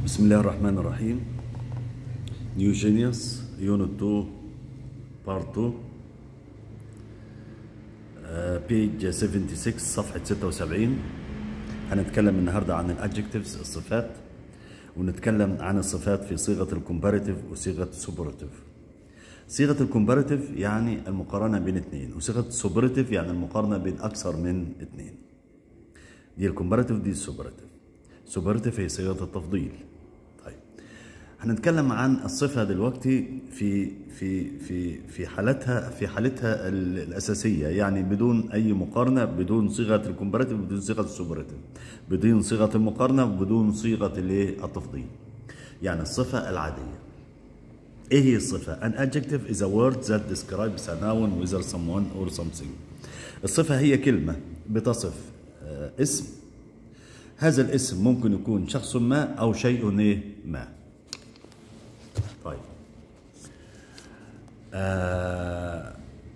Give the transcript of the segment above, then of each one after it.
بسم الله الرحمن الرحيم نيو جينيوس يونت 2 بارت 2 بيج 76 صفحة 76 هنتكلم النهاردة عن الادجكتيفز الصفات ونتكلم عن الصفات في صيغة الكومباريتيف وصيغة السوبراتيف صيغة الكومباريتيف يعني المقارنة بين اثنين وصيغة السوبراتيف يعني المقارنة بين أكثر من اثنين دي الكومباريتيف دي السوبراتيف سوبراتيف هي صيغة التفضيل طيب هنتكلم عن الصفة دلوقتي في في في في حالتها في حالتها ال- الأساسية يعني بدون أي مقارنة بدون صيغة الكومباريتيف بدون صيغة السوبراتيف بدون صيغة المقارنة بدون صيغة الايه التفضيل يعني الصفة العادية ايه هي الصفة؟ An adjective is a word that describes a noun whether someone or something. الصفة هي كلمة بتصف آه، اسم هذا الاسم ممكن يكون شخص ما أو شيء إيه ما. طيب. آه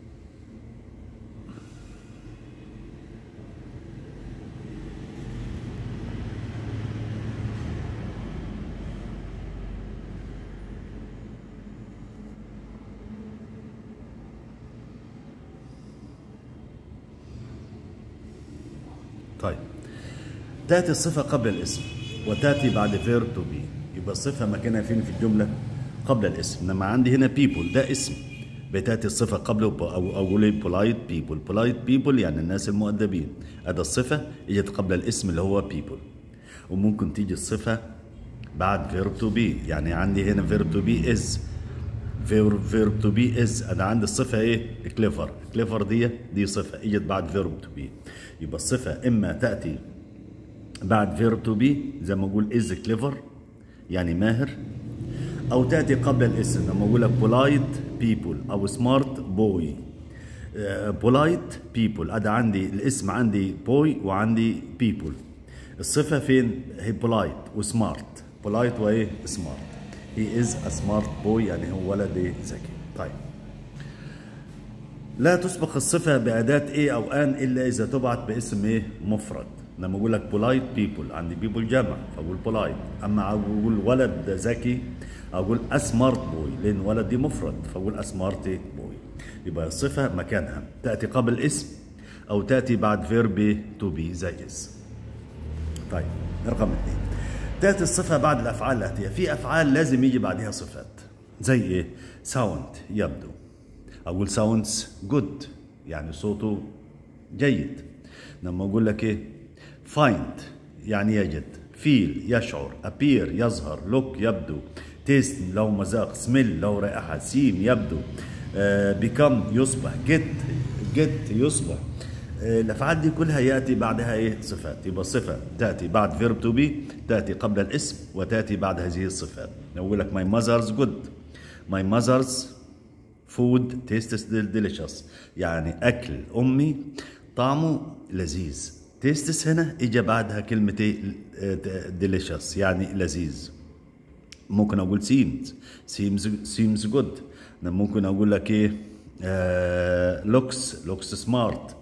طيب تأتي الصفة قبل الاسم وتأتي بعد verb to be يبقى الصفة مكانها فين في الجملة قبل الاسم إنما عندي هنا people ده اسم بتأتي الصفة قبله ب- أو أو أقول إيه polite people polite people يعني الناس المؤدبين هذا الصفة اجت قبل الاسم اللي هو people وممكن تيجي الصفة بعد verb to be يعني عندي هنا verb to be is verb, verb to be is انا عندي الصفه ايه clever clever دي دي صفه اجت بعد verb to be يبقى الصفه اما تاتي بعد verb to be زي ما اقول is clever يعني ماهر او تاتي قبل الاسم لما اقول لك polite people او smart boy بولايت بيبل ادي عندي الاسم عندي بوي وعندي بيبل الصفه فين هي بولايت وسمارت بولايت وايه سمارت هي از ا سمارت بوي يعني هو ولد إيه؟ ذكي طيب لا تسبق الصفه باداه ايه او ان الا اذا تبعت باسم ايه مفرد لما اقول لك بولايت بيبل عندي بيبل جمع فاقول بولايت اما اقول ولد ذكي اقول اسمارت بوي لان ولد دي مفرد فاقول اسمارت بوي يبقى الصفه مكانها تاتي قبل اسم او تاتي بعد فيرب تو بي زي از طيب رقم اثنين تاتي الصفه بعد الافعال الاتيه في افعال لازم يجي بعدها صفات زي ايه ساوند يبدو اقول ساوندز جود يعني صوته جيد لما اقول لك ايه فايند يعني يجد فيل يشعر appear يظهر look يبدو تيست لو مذاق سميل لو رائحة سيم يبدو بيكم يصبح جت جت يصبح آه، الافعال دي كلها ياتي بعدها ايه صفات يبقى الصفه تاتي بعد فيرب تو بي تاتي قبل الاسم وتاتي بعد هذه الصفات نقول لك ماي ماذرز جود ماي ماذرز فود تيستس ديليشس يعني اكل امي طعمه لذيذ تيستس هنا اجى بعدها كلمه ايه ديليشس يعني لذيذ ممكن اقول سيمز سيمز سيمز جود ممكن اقول لك ايه لوكس لوكس سمارت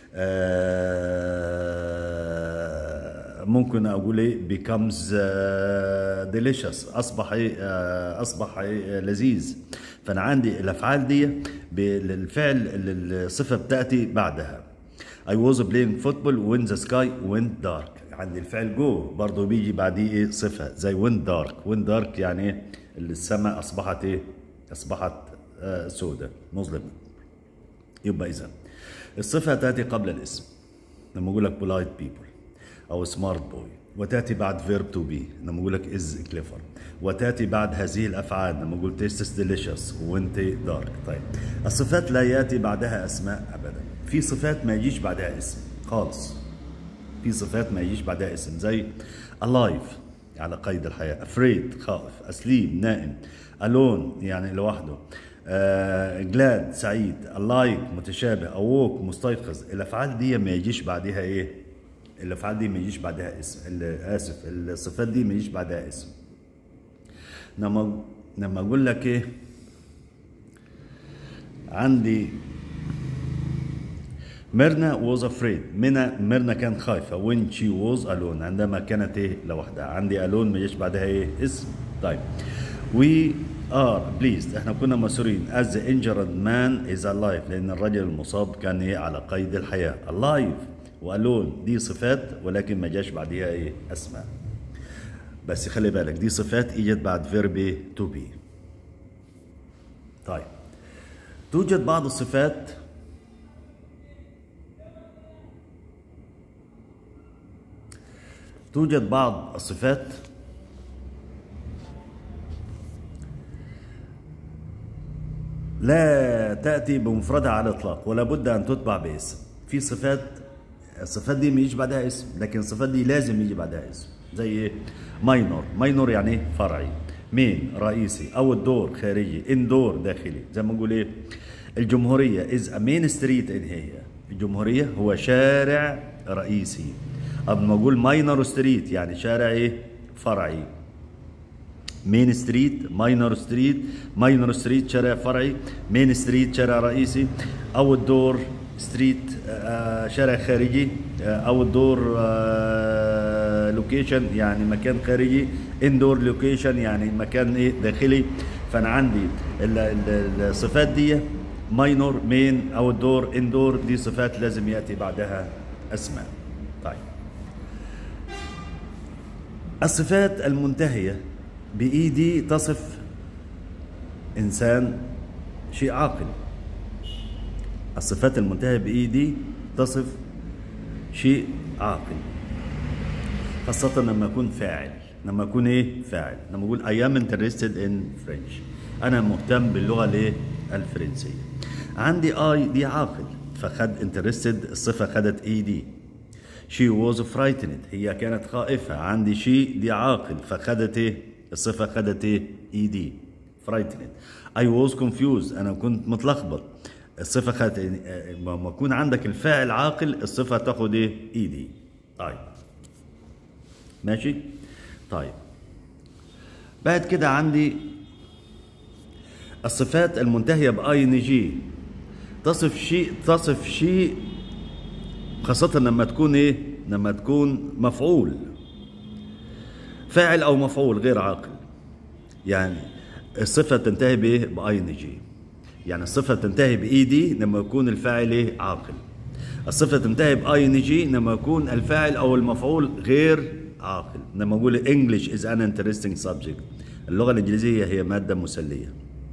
ممكن اقول ايه becomes uh, delicious اصبح ايه آه، اصبح ايه لذيذ فانا عندي الافعال دي بالفعل الصفه بتاتي بعدها I was playing football when the sky went dark عندي الفعل جو برضه بيجي بعديه ايه صفه زي went dark went dark يعني ايه السماء اصبحت ايه اصبحت آه سوداء مظلمه يبقى اذا الصفه تاتي قبل الاسم لما اقول لك polite people او smart boy وتاتي بعد verb to be لما اقول لك is clever وتاتي بعد هذه الافعال لما اقول tastes delicious وانت dark طيب الصفات لا ياتي بعدها اسماء ابدا في صفات ما يجيش بعدها اسم خالص في صفات ما يجيش بعدها اسم زي alive على قيد الحياة afraid خائف asleep نائم alone يعني لوحده آه glad سعيد alike متشابه awoke مستيقظ الافعال دي ما يجيش بعدها ايه الافعال دي ما يجيش بعدها اسم ال- اسف الصفات دي ما يجيش بعدها اسم لما لما اقول لك ايه عندي ميرنا was afraid ميرنا ميرنا كانت خايفة when she was alone عندما كانت ايه لوحدها عندي alone ما يجيش بعدها ايه اسم طيب we are pleased احنا كنا مسرورين as the injured man is alive لان الرجل المصاب كان ايه على قيد الحياة alive والون دي صفات ولكن ما جاش بعدها ايه اسماء بس خلي بالك دي صفات اجت بعد فيرب ايه to be طيب توجد بعض الصفات توجد بعض الصفات لا تأتي بمفردها على الإطلاق ولا بد أن تتبع باسم في صفات الصفات دي ما يجي بعدها اسم لكن الصفات دي لازم يجي بعدها اسم زي ايه ماينور ماينور يعني ايه فرعي مين رئيسي او الدور خارجي اندور داخلي زي ما نقول ايه الجمهوريه از ا مين ستريت ان هي الجمهوريه هو شارع رئيسي قبل ما اقول ماينور ستريت يعني شارع ايه فرعي مين ستريت ماينور ستريت ماينور ستريت شارع فرعي مين ستريت شارع رئيسي او الدور ستريت آه شارع خارجي آه او الدور آه لوكيشن يعني مكان خارجي اندور لوكيشن يعني مكان ايه داخلي فانا عندي ال- ال- الصفات دي ماينور مين او الدور اندور دي صفات لازم ياتي بعدها اسماء طيب الصفات المنتهيه بايدي تصف انسان شيء عاقل الصفات المنتهيه بايدي تصف شيء عاقل خاصة لما أكون فاعل لما أكون إيه فاعل لما أقول I am interested in French أنا مهتم باللغة الإيه الفرنسية عندي I دي عاقل فخد interested الصفة خدت إي دي she was frightened هي كانت خائفة عندي she دي عاقل فخدت إيه الصفة خدت إيه إي دي frightened I was confused أنا كنت متلخبط الصفة خدت إيه؟ لما يكون عندك الفاعل عاقل الصفة تاخد إيه إي دي طيب ماشي طيب بعد كده عندي الصفات المنتهيه باي ان جي تصف شيء تصف شيء خاصة لما تكون ايه؟ لما تكون مفعول فاعل او مفعول غير عاقل يعني الصفة تنتهي بايه؟ باي ان جي يعني الصفة تنتهي باي دي لما يكون الفاعل ايه؟ عاقل الصفة تنتهي باي ان جي لما يكون الفاعل او المفعول غير عاقل لما اقول English is an interesting subject اللغة الإنجليزية هي مادة مسلية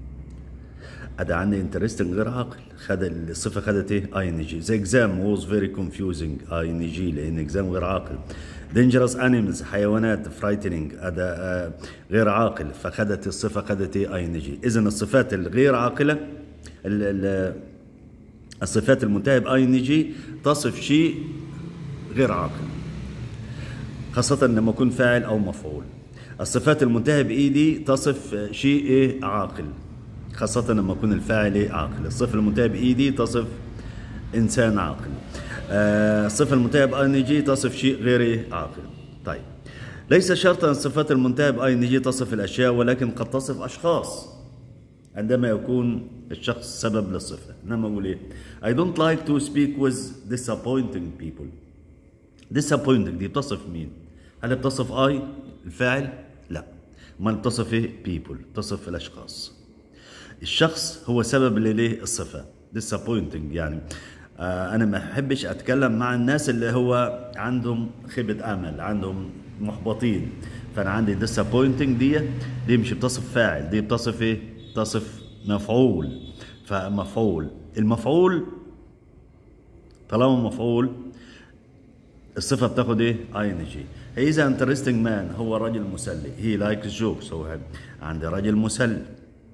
أدا عندي interesting غير عاقل خد الصفة خدت إيه؟ اي ان جي the exam was very confusing اي ان جي لأن exam غير عاقل dangerous animals حيوانات frightening أدا آه غير عاقل فخدت الصفة خدت إيه؟ اي ان جي إذا الصفات الغير عاقلة ال ال الصفات المنتهية باي ان جي تصف شيء غير عاقل خاصة لما يكون فاعل أو مفعول الصفات المنتهية بإيدي تصف شيء إيه عاقل خاصة لما يكون الفاعل إيه عاقل الصفة المنتهية بإيدي تصف إنسان عاقل آه، الصفة المنتهية بأي ان جي تصف شيء غير إيه عاقل طيب ليس شرطا الصفات المنتهية بأي ان جي تصف الأشياء ولكن قد تصف أشخاص عندما يكون الشخص سبب للصفة إنما أقول إيه I don't like to speak with disappointing people disappointing دي بتصف مين؟ هل بتصف اي الفاعل؟ لا امال بتصف ايه؟ people بتصف الاشخاص الشخص هو سبب اللي ليه الصفه disappointing يعني آه انا ما احبش اتكلم مع الناس اللي هو عندهم خيبه امل عندهم محبطين فانا عندي disappointing دي دي مش بتصف فاعل دي بتصف ايه؟ بتصف مفعول فمفعول المفعول طالما مفعول الصفة بتاخد ايه؟ اي ان جي. هي از انترستنج مان هو رجل مسلي. هي لايكس جوكس هو عندي رجل مسلي.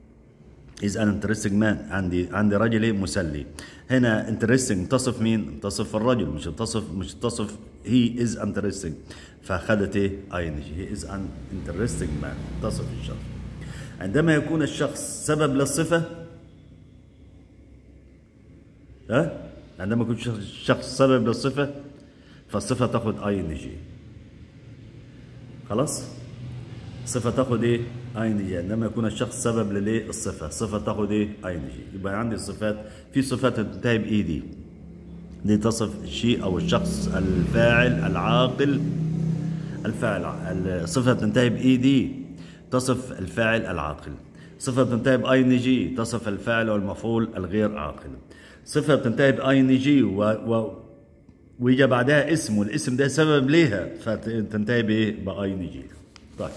از ان انترستنج مان عندي عندي رجل ايه؟ مسلي. هنا انترستنج تصف مين؟ تصف الرجل مش تصف مش تصف هي از انترستنج. فاخدت ايه؟ اي ان جي. هي از ان انترستنج مان تصف الشخص. عندما يكون الشخص سبب للصفة ها؟ عندما يكون الشخص سبب للصفة فالصفة تاخد اي ان جي خلاص صفة تاخد ايه اي ان جي عندما يكون الشخص سبب للايه الصفة الصفة تاخد ايه اي ان جي يبقى عندي الصفات في صفات تنتهي باي دي دي تصف الشيء او الشخص الفاعل العاقل الفاعل الصفه بتنتهي باي دي تصف الفاعل العاقل صفه بتنتهي باي ان جي تصف الفاعل والمفعول الغير عاقل صفه بتنتهي باي ان جي و, و ويجي بعدها اسم والاسم ده سبب ليها فتنتهي بايه باي ان جي طيب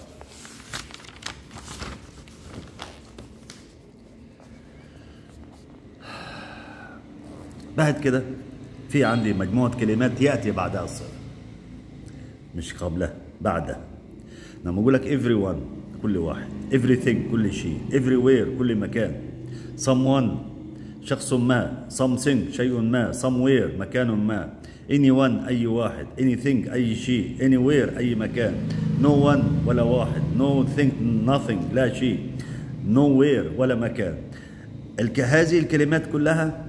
بعد كده في عندي مجموعة كلمات يأتي بعدها الصفة مش قبلها بعدها لما أقول لك everyone كل واحد everything كل شيء everywhere كل مكان someone شخص ما something شيء ما somewhere مكان ما anyone أي واحد anything أي شيء anywhere أي مكان no one ولا واحد no thing nothing لا شيء nowhere ولا مكان الك- هذه الكلمات كلها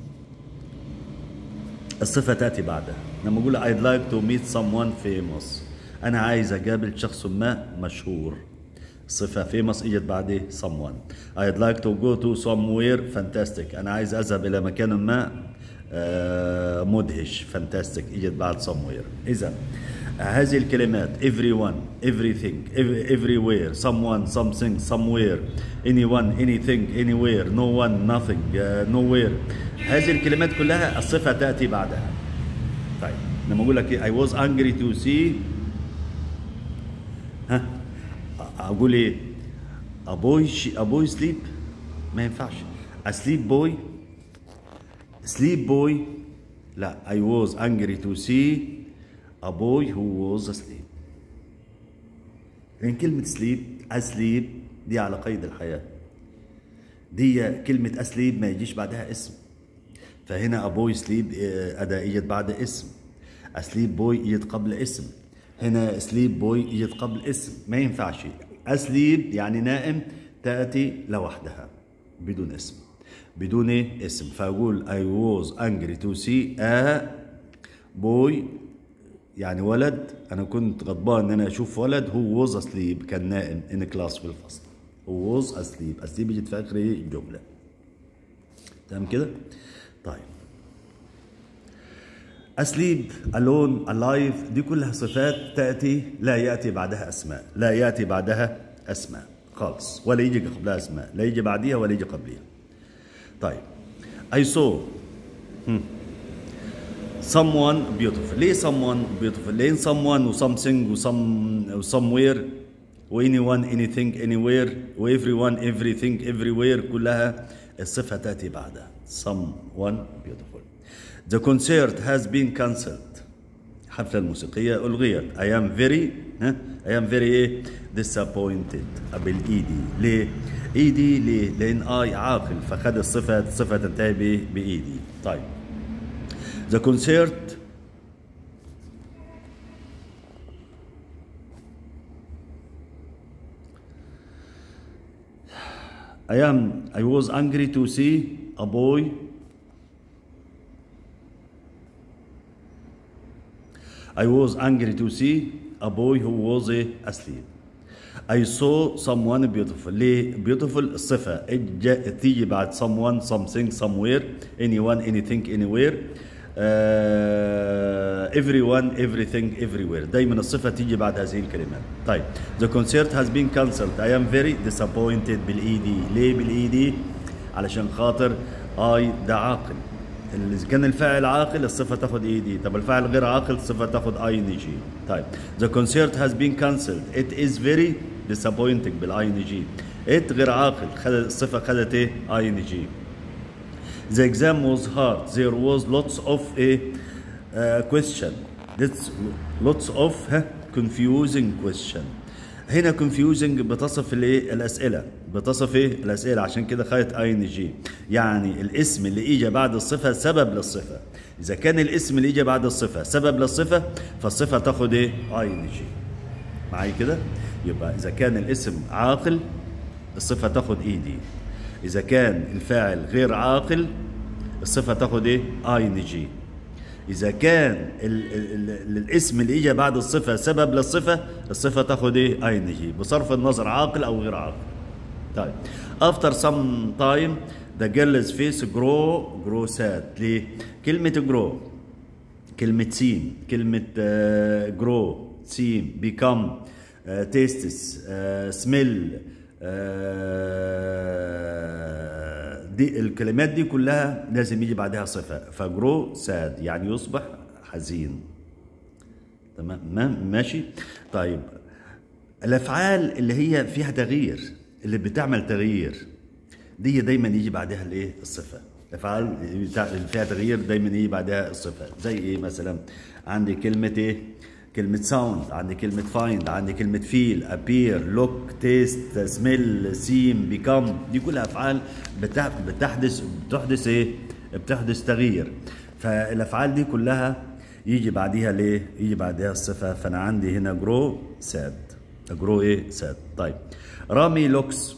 الصفة تأتي بعدها لما أقول I'd like to meet someone famous أنا عايز أقابل شخص ما مشهور الصفة famous إجت بعد someone I'd like to go to somewhere fantastic أنا عايز أذهب إلى مكان ما آه، مدهش fantastic إجت بعد somewhere إذا هذه الكلمات everyone everything ev- everywhere someone something somewhere anyone anything anywhere no one nothing uh, nowhere هذه الكلمات كلها الصفة تأتي بعدها طيب لما أقول لك إيه، I was angry to see ها أقول إيه a boy sh- a boy sleep ما ينفعش a sleep boy sleep boy لا I was angry to see a boy who was asleep لأن كلمة sleep asleep دي على قيد الحياة دي كلمة asleep ما يجيش بعدها اسم فهنا a boy sleep آه، أداة إجت بعد اسم asleep boy إجت قبل اسم هنا sleep boy إجت قبل اسم ما ينفعش asleep يعني نائم تأتي لوحدها بدون اسم بدون اسم فأقول I was angry to see a boy يعني ولد أنا كنت غضبان إن أنا أشوف ولد هو was asleep كان نائم in class في الفصل هو was asleep asleep يجي في آخر إيه الجملة تمام كده؟ طيب asleep alone alive دي كلها صفات تأتي لا يأتي بعدها أسماء لا يأتي بعدها أسماء خالص ولا يجي قبلها أسماء لا يجي بعديها ولا يجي قبلها طيب I saw هم. someone beautiful ليه someone beautiful ليه someone و something و some و somewhere و anyone anything anywhere و everyone everything everywhere كلها الصفة تأتي بعدها someone beautiful the concert has been cancelled الحفلة الموسيقية ألغيت I am very ها I am very إيه disappointed بالإيدي ليه؟ إيدي ليه؟ لأن I عاقل فخد الصفة الصفة تنتهي بإيه؟ بإيدي طيب The concert I am I was angry to see a boy I was angry to see a boy who was eh, asleep. I saw someone beautiful. ليه beautiful الصفة الج- تيجي بعد someone something somewhere anyone anything anywhere uh, everyone everything everywhere دايما الصفة تيجي بعد هذه الكلمات طيب the concert has been cancelled I am very disappointed بالايدي ليه بالايدي علشان خاطر I ده عاقل اذا كان الفاعل عاقل الصفه تاخد اي دي طب الفاعل غير عاقل الصفه تاخد اي ان جي طيب the concert has been cancelled it is very disappointing بالاي ان جي it غير عاقل خد الصفه خدت ايه اي ان جي the exam was hard there was lots of a uh, question That's lots of ها confusing question هنا confusing بتصف الايه الاسئله بتصف ايه الاسئله عشان كده خدت اي ان جي يعني الاسم اللي اجى بعد الصفه سبب للصفه اذا كان الاسم اللي اجى بعد الصفه سبب للصفه فالصفه تاخد ايه اي ان جي معايا كده يبقى اذا كان الاسم عاقل الصفه تاخد اي دي اذا كان الفاعل غير عاقل الصفه تاخد ايه اي ان جي اذا كان ال ال ال الاسم اللي اجى بعد الصفه سبب للصفه الصفه تاخد ايه اي ان جي بصرف النظر عاقل او غير عاقل طيب after some time the girl's face grow grow sad ليه كلمة grow كلمة سين كلمة uh, grow سين become uh, tastes uh, smell uh, دي الكلمات دي كلها لازم يجي بعدها صفة فجرو ساد يعني يصبح حزين تمام ما- ماشي طيب الافعال اللي هي فيها تغيير اللي بتعمل تغيير دي دايما يجي بعدها الايه الصفه الافعال بتاع- اللي فيها تغيير دايما يجي بعدها الصفه زي ايه مثلا عندي كلمه ايه كلمة ساوند عندي كلمة فايند عندي كلمة فيل ابير لوك تيست سميل سيم بيكم دي كلها افعال بتع- بتحدث بتحدث ايه بتحدث تغيير فالافعال دي كلها يجي بعديها ليه يجي بعدها الصفة فانا عندي هنا جرو ساد جرو ايه ساد طيب رامي لوكس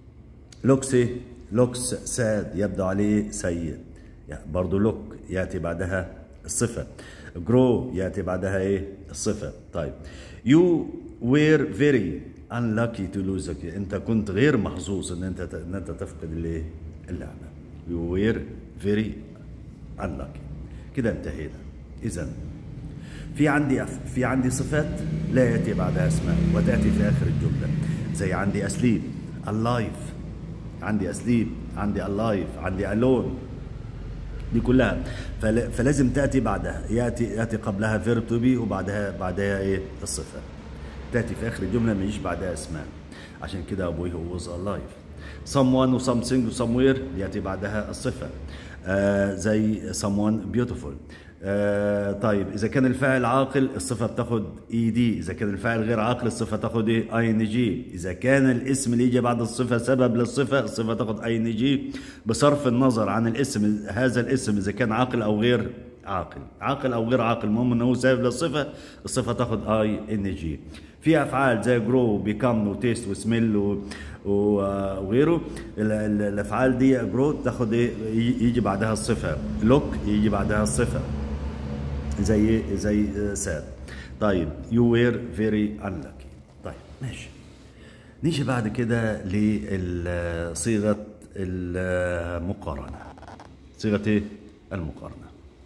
لوكس ايه لوكس ساد يبدو عليه سيء يعني برضو لوك ياتي بعدها الصفة جرو ياتي بعدها ايه الصفة طيب you were very unlucky to lose a kid. انت كنت غير محظوظ ان انت ان انت تفقد الايه اللعبة you were very unlucky كده انتهينا اذا في عندي في عندي صفات لا ياتي بعدها اسماء وتاتي في اخر الجمله زي عندي اسليب alive عندي اسليب عندي alive عندي alone دي كلها فل- فلازم تاتي بعدها ياتي ياتي قبلها فيرب تو بي وبعدها بعدها ايه الصفه تاتي في اخر الجمله ما يجيش بعدها اسماء عشان كده ابوي هو was alive someone و something و somewhere ياتي بعدها الصفه آه زي someone beautiful آه طيب اذا كان الفاعل عاقل الصفه بتاخد اي دي اذا كان الفاعل غير عاقل الصفه تاخد ايه اي ان جي اذا كان الاسم اللي يجي بعد الصفه سبب للصفه الصفه تاخد اي ان جي بصرف النظر عن الاسم هذا الاسم اذا كان عاقل او غير عاقل عاقل او غير عاقل المهم انه هو سبب للصفه الصفه تاخد اي ان جي في افعال زي جرو وبيكم وتيست وسميل و... و... وغيره ال- ال- الافعال دي جرو تاخد ايه يجي يجي بعدها الصفه لوك يجي بعدها الصفه زي زي ساد طيب يو وير فيري unlucky طيب ماشي نيجي بعد كده لصيغه المقارنه صيغه ايه المقارنه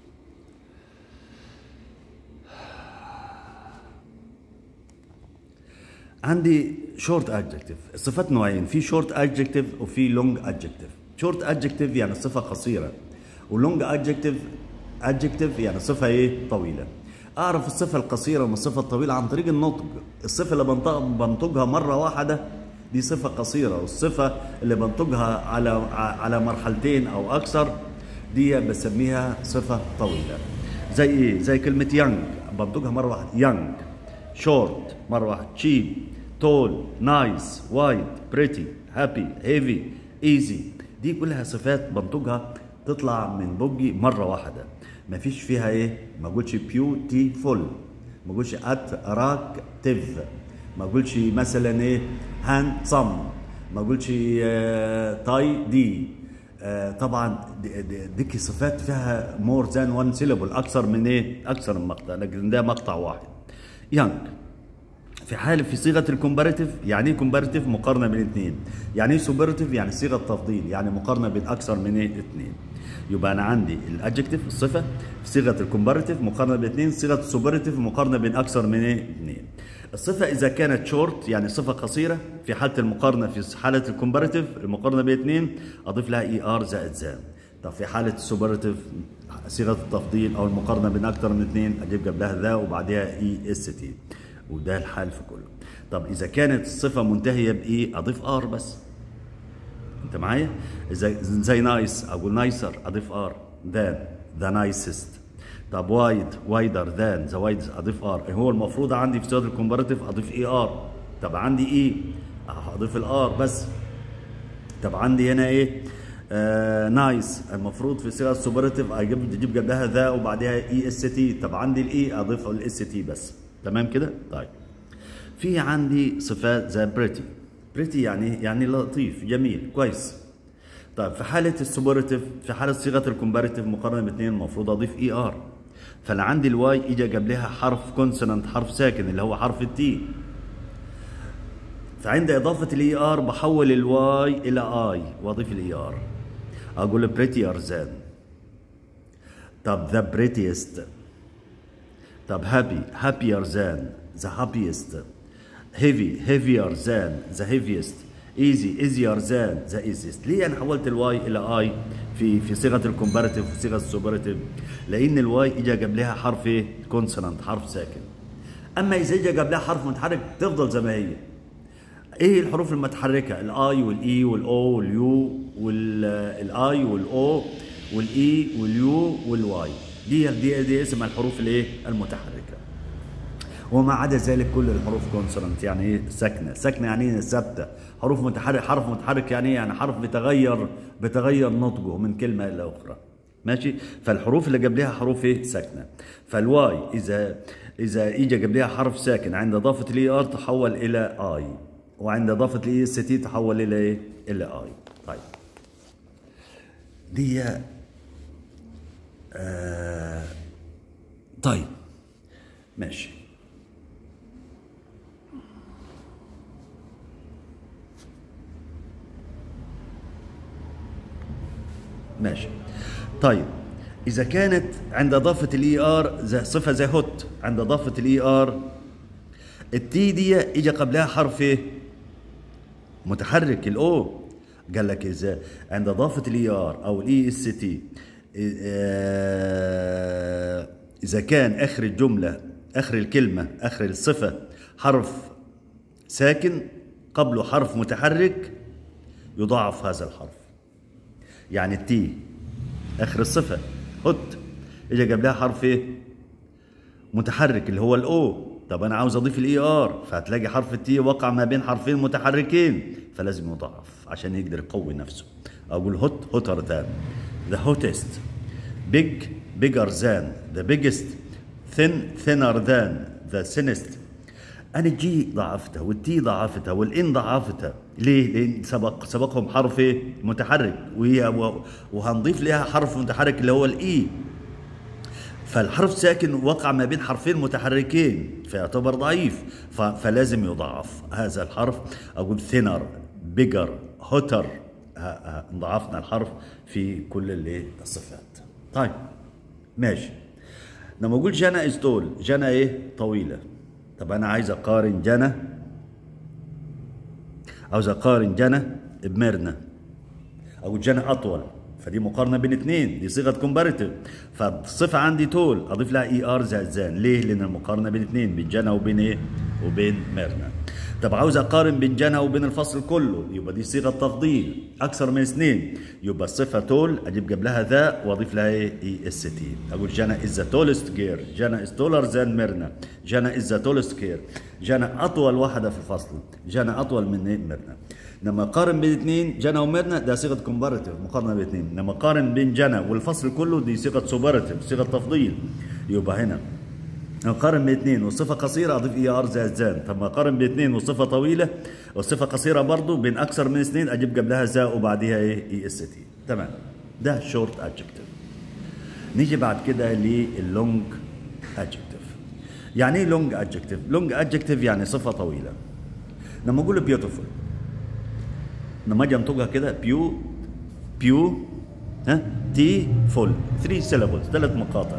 عندي شورت ادجكتيف الصفات نوعين في شورت ادجكتيف وفي لونج ادجكتيف شورت ادجكتيف يعني صفه قصيره ولونج ادجكتيف ادجكتيف يعني صفه ايه طويله اعرف الصفه القصيره من الصفه الطويله عن طريق النطق الصفه اللي بنطق بنطقها مره واحده دي صفه قصيره والصفه اللي بنطقها على على مرحلتين او اكثر دي بسميها صفه طويله زي ايه زي كلمه يانج بنطقها مره واحده يانج شورت مرة واحدة cheap tall nice wide pretty happy heavy easy دي كلها صفات بنطقها تطلع من بوجي مرة واحدة ما فيش فيها ايه ما اقولش beautiful ما اقولش attractive ما اقولش مثلا ايه handsome ما اقولش tidy آه، طبعا دي- دي- ديك صفات فيها مور ذان وان سيلابل اكثر من ايه اكثر من مقطع لكن ده مقطع واحد يانج في حال في صيغه الكومباريتيف يعني ايه كومباريتيف مقارنه بين اثنين يعني ايه سوبرتيف يعني صيغه تفضيل يعني مقارنه بين اكثر من ايه اثنين يبقى انا عندي الادجكتيف الصفه في صيغه الكومباريتيف مقارنه بين اثنين صيغه السوبرتيف مقارنه بين اكثر من ايه اثنين الصفه اذا كانت شورت يعني صفه قصيره في حاله المقارنه في حاله الكومباريتيف المقارنه بين اثنين اضيف لها اي ار زائد زان طب في حاله السوبرتيف صيغه التفضيل او المقارنه بين اكثر من اثنين اجيب قبلها ذا وبعدها اي اس تي وده الحال في كله طب اذا كانت الصفه منتهيه بايه اضيف ار بس انت معايا زي زي نايس اقول نايسر اضيف ار ذان ذا نايسست طب وايد وايدر ذان ذا وايد اضيف ار هو المفروض عندي في صيغه الكومباريتيف اضيف اي ار طب عندي اي اضيف الار بس طب عندي هنا ايه آه نايس المفروض في صيغه السوبرتيف اجيب اجيب قبلها ذا وبعدها اي اس تي طب عندي الاي اضيف الاس تي بس تمام كده طيب في عندي صفات زي بريتي بريتي يعني يعني لطيف جميل كويس طيب في حالة السوبرتيف في حالة صيغة الكومباريتيف مقارنة باثنين المفروض أضيف إي آر فأنا عندي الواي إجا قبلها حرف كونسونانت حرف ساكن اللي هو حرف التي فعند إضافة الإي آر بحول الواي إلى آي وأضيف الإي آر اقول prettier than طب the prettiest طب happy happier than the happiest heavy heavier than the heaviest easy easier than the easiest ليه انا حولت الواي الى اي في في صيغه الكومباريتيف وفي صيغه السوبراتيف لان الواي اجى جاب لها حرف ايه كونسونانت حرف ساكن اما اذا اجى جاب لها حرف متحرك تفضل زي ما هي ايه الحروف المتحركه الاي والاي والاو واليو والاي والاو والاي واليو والواي دي دي دي اسم الحروف الايه المتحركه وما عدا ذلك كل الحروف كونسونانت يعني ايه ساكنه ساكنه يعني ايه ثابته حروف متحرك حرف متحرك يعني ايه يعني حرف بيتغير بيتغير نطقه من كلمه الى اخرى ماشي فالحروف اللي جاب لها حروف ايه ساكنه فالواي اذا اذا اجى جاب لها حرف ساكن عند اضافه الاي ار تحول الى اي وعند اضافه الاي اس تي تحول الى ايه الى اي طيب دي آه طيب ماشي ماشي طيب اذا كانت عند اضافه الاي ار صفه زي هوت عند اضافه الاي ار التي دي اجى قبلها حرف ايه متحرك الاو قال لك اذا عند اضافه الاي ار او الاي اس تي اذا كان اخر الجمله اخر الكلمه اخر الصفه حرف ساكن قبله حرف متحرك يضاعف هذا الحرف يعني التي اخر الصفه هوت اجى جاب لها حرف ايه متحرك اللي هو الاو طب انا عاوز اضيف الاي ار فهتلاقي حرف التي وقع ما بين حرفين متحركين فلازم يضاعف عشان يقدر يقوي نفسه اقول هوت هوتر ذان ذا هوتست big bigger than the biggest thin thinner than the thinnest انا الجي ضعفتها والتي ضعفتها والان ضعفتها ليه؟ لان سبق سبقهم حرف ايه؟ متحرك وهي وهنضيف لها حرف متحرك اللي هو الاي فالحرف ساكن وقع ما بين حرفين متحركين فيعتبر ضعيف فلازم يضاعف هذا الحرف اقول ثينر بيجر هوتر ضعفنا الحرف في كل الايه الصفات طيب ماشي لما اقول جنى از طول جنى ايه طويله طب انا عايز اقارن جنى عاوز اقارن جنى بميرنا اقول جنى اطول فدي مقارنه بين اثنين دي صيغه كومباريتيف فالصفه عندي تول اضيف لها اي ار زائد زان ليه لان المقارنه بين اثنين بين جنى وبين ايه وبين ميرنا طب عاوز اقارن بين جنى وبين الفصل كله يبقى دي صيغه تفضيل اكثر من اثنين يبقى الصفه تول اجيب قبلها ذا واضيف لها ايه اي اس تي اقول جنى از ذا تولست جير جنى از تولر ذان ميرنا جنى از ذا تولست جير جنى اطول واحده في الفصل جنى اطول من ايه ميرنا لما اقارن بين اثنين جنى وميرنا ده صيغه كومباريتيف مقارنه بين اثنين لما اقارن بين جنى والفصل كله دي صيغه سوبراتيف صيغه تفضيل يبقى هنا اقارن بين اثنين والصفه قصيره اضيف اي ار زائد زان طب ما اقارن بين اثنين والصفه طويله والصفه قصيره برضه بين اكثر من اثنين اجيب قبلها زا وبعديها ايه اي اس تي تمام ده شورت ادجكتيف نيجي بعد كده للونج ادجكتيف يعني ايه لونج ادجكتيف لونج ادجكتيف يعني صفه طويله لما اقول بيوتيفول لما اجي انطقها كده بيو بيو ها تي فول 3 سيلابلز ثلاث مقاطع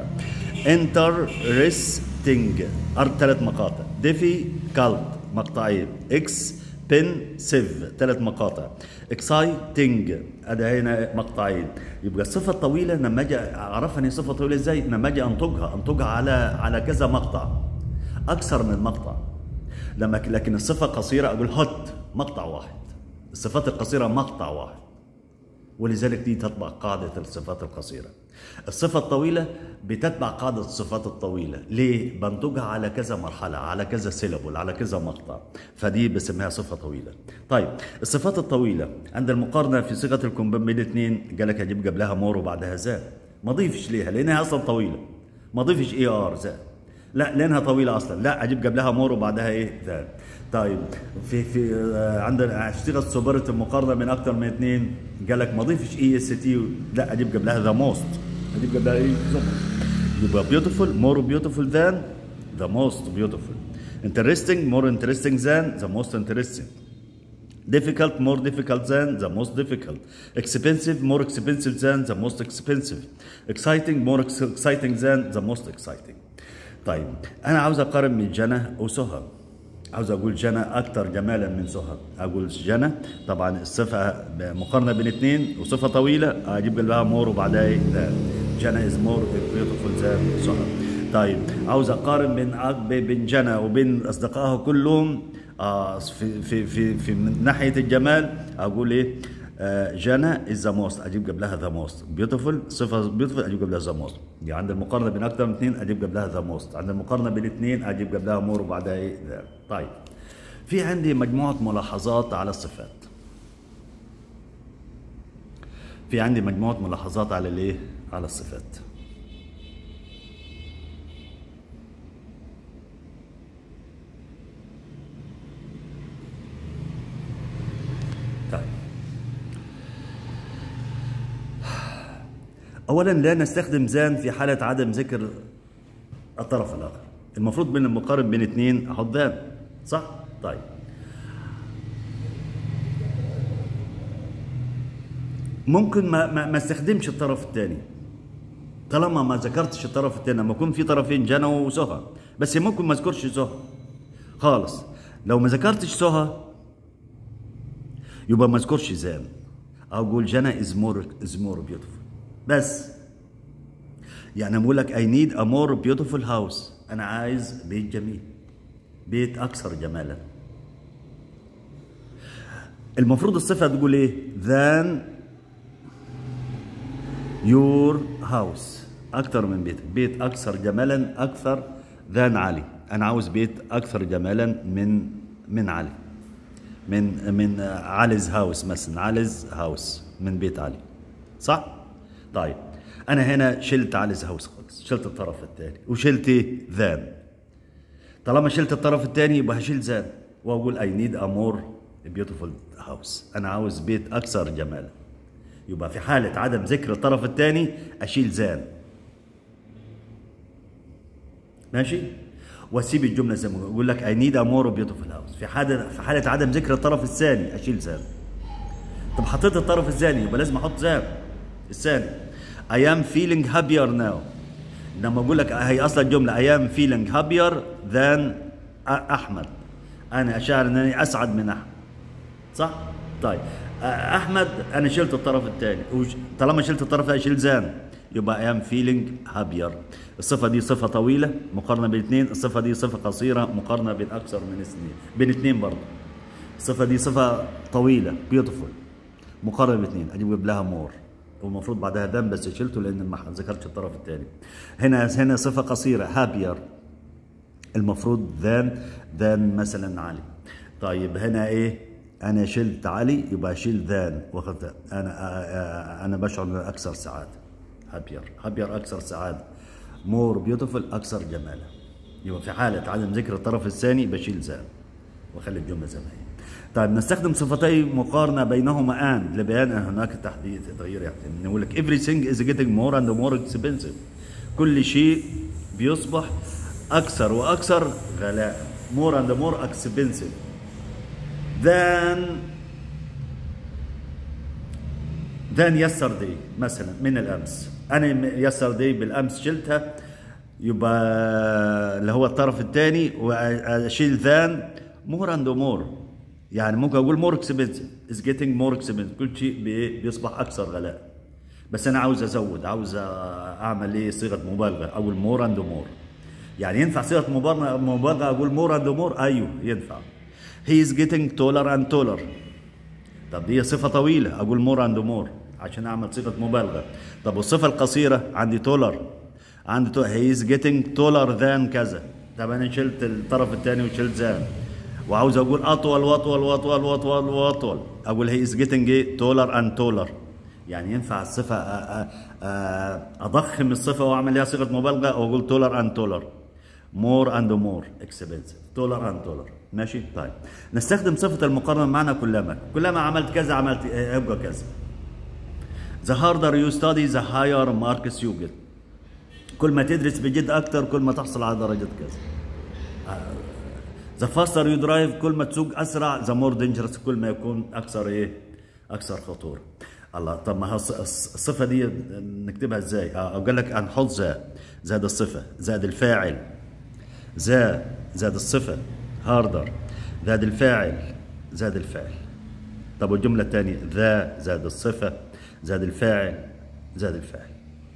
interesting ارض ثلاث مقاطع difficult مقطعين expensive ثلاث مقاطع exciting ادي هنا مقطعين يبقى الصفه الطويله لما اجي اعرفها ان صفه طويله ازاي لما اجي انطقها انطقها على على كذا مقطع اكثر من مقطع لما لكن الصفه قصيره اقول هوت مقطع واحد الصفات القصيره مقطع واحد ولذلك دي تتبع قاعدة الصفات القصيرة الصفة الطويلة بتتبع قاعدة الصفات الطويلة ليه؟ بنتجها على كذا مرحلة على كذا سيلابل على كذا مقطع فدي بسميها صفة طويلة طيب الصفات الطويلة عند المقارنة في صيغة الكومبين بين الاثنين قال لك اجيب قبلها مور وبعدها زاد ما ضيفش ليها لانها اصلا طويلة ما ضيفش اي ار زاد لا لانها طويلة اصلا لا اجيب قبلها مور وبعدها ايه زاد طيب في في آه، عندنا في صيغه سوبرت المقارنه بين اكثر من اثنين قال لك ما ضيفش اي اس تي لا اجيب قبلها ذا موست اجيب قبلها ايه ذا موست يبقى بيوتيفول مور بيوتيفول ذان ذا موست بيوتيفول interesting more interesting than the most interesting difficult more difficult than the most difficult expensive more expensive than the most expensive exciting more ex- exciting than the most exciting طيب انا عاوز اقارن بين جنى وسهى عاوز اقول جنى اكثر جمالا من سهى اقول جنى طبعا الصفه مقارنه بين اثنين وصفه طويله اجيب جنبها مور وبعدها ايه ذا جنى از مور بيوتيفول ذان سهى طيب عاوز اقارن بين أك- بين جنى وبين اصدقائها كلهم آه في في في في من ناحيه الجمال اقول ايه آه، جانا از ذا موست اجيب قبلها ذا موست بيوتيفول صفه بيوتيفول اجيب قبلها ذا موست يعني عند المقارنه بين اكثر من اثنين اجيب قبلها ذا موست عند المقارنه بين اثنين اجيب قبلها مور وبعدها ايه ذا طيب في عندي مجموعه ملاحظات على الصفات في عندي مجموعه ملاحظات على الايه على الصفات طيب اولا لا نستخدم زان في حاله عدم ذكر الطرف الاخر المفروض بين المقارن بين اثنين احط ذان صح طيب ممكن ما ما, ما استخدمش الطرف الثاني طالما ما ذكرتش الطرف الثاني لما يكون في طرفين جنى وسهى بس ممكن ما اذكرش سهى خالص لو ما ذكرتش سهى يبقى ما اذكرش زان اقول جنى از مور از مور بيوتيفول بس يعني بقول لك اي نيد ا مور بيوتيفول هاوس انا عايز بيت جميل بيت اكثر جمالا المفروض الصفه تقول ايه than your house اكثر من بيتك بيت اكثر جمالا اكثر than علي انا عاوز بيت اكثر جمالا من من علي من من عليز هاوس مثلا عليز هاوس من بيت علي صح طيب انا هنا شلت عليز هاوس خالص شلت الطرف الثاني وشلت ذان طالما شلت الطرف الثاني يبقى هشيل ذان واقول اي نيد ا مور بيوتيفول هاوس انا عاوز بيت اكثر جمالا يبقى في حاله عدم ذكر الطرف الثاني اشيل ذان ماشي واسيب الجمله زي ما بقول لك اي نيد ا مور بيوتيفول هاوس في حاله في حاله عدم ذكر الطرف الثاني اشيل زان طب حطيت الطرف الثاني يبقى لازم احط زان الثاني I am feeling happier now لما اقول لك هي اصلا الجمله I am feeling happier than أ- احمد انا اشعر انني اسعد من احمد صح طيب أ- احمد انا شلت الطرف الثاني وش- طالما شلت الطرف الثاني شيل زان يبقى I am feeling happier الصفة دي صفة طويلة مقارنة بين اثنين الصفة دي صفة قصيرة مقارنة بين أكثر من اثنين بين اثنين برضه الصفة دي صفة طويلة beautiful مقارنة باثنين أجيب قبلها مور والمفروض بعدها دم بس شلته لأن ما ذكرتش الطرف الثاني هنا هنا صفة قصيرة happier المفروض ذان ذان مثلا علي طيب هنا ايه انا شلت علي يبقى اشيل ذان واخد انا آه، آه، انا بشعر ان أنا اكثر سعاده هابير هابير اكثر سعاده مور بيوتيفول اكثر جمالا يبقى في حاله عدم ذكر الطرف الثاني بشيل ذان واخلي الجمله زي ما هي طيب نستخدم صفتي مقارنه بينهما ان لبيان ان هناك تحديث تغيير يعني نقول لك everything is getting more and more expensive كل شيء بيصبح اكثر واكثر غلاء more and more expensive than than yesterday مثلا من الامس انا yesterday بالامس شلتها يبقى اللي هو الطرف الثاني واشيل ذان مور اند مور يعني ممكن اقول مور اكسبنسيف از جيتنج مور اكسبنسيف كل شيء بي- بيصبح اكثر غلاء بس انا عاوز ازود عاوز اعمل ايه صيغه مبالغه اقول مور اند مور يعني ينفع صيغه مبالغه مبالغه اقول مور اند مور ايوه ينفع هي از جيتنج تولر اند تولر طب دي صفة طويلة أقول مور أند مور عشان أعمل صيغة مبالغة طب والصفة القصيرة عندي تولر عندي تو هي از جيتنج تولر ذان كذا طب أنا شلت الطرف الثاني وشلت ذان وعاوز أقول أطول وأطول وأطول وأطول وأطول أقول هي از جيتنج إيه تولر أند تولر يعني ينفع الصفة أ- أ- أ- أضخم الصفة وأعمل لها صيغة مبالغة أو أقول تولر أند تولر مور اند مور اكسبنسيف تولر اند تولر ماشي طيب نستخدم صفه المقارنه معنا كلما كلما عملت كذا عملت إيه، يبقى كذا the harder you study the higher marks you get كل ما تدرس بجد اكتر كل ما تحصل على درجه كذا ذا فاستر يو درايف كل ما تسوق اسرع ذا مور دينجرس كل ما يكون اكثر ايه اكثر خطوره الله طب ما هو الص- الص- الصفه دي نكتبها ازاي اه أو قال لك هنحط ذا زاد الصفه زاد الفاعل ذا زاد الصفه هاردر زاد الفاعل زاد الفاعل طب والجمله الثانيه ذا زاد الصفه زاد الفاعل زاد الفاعل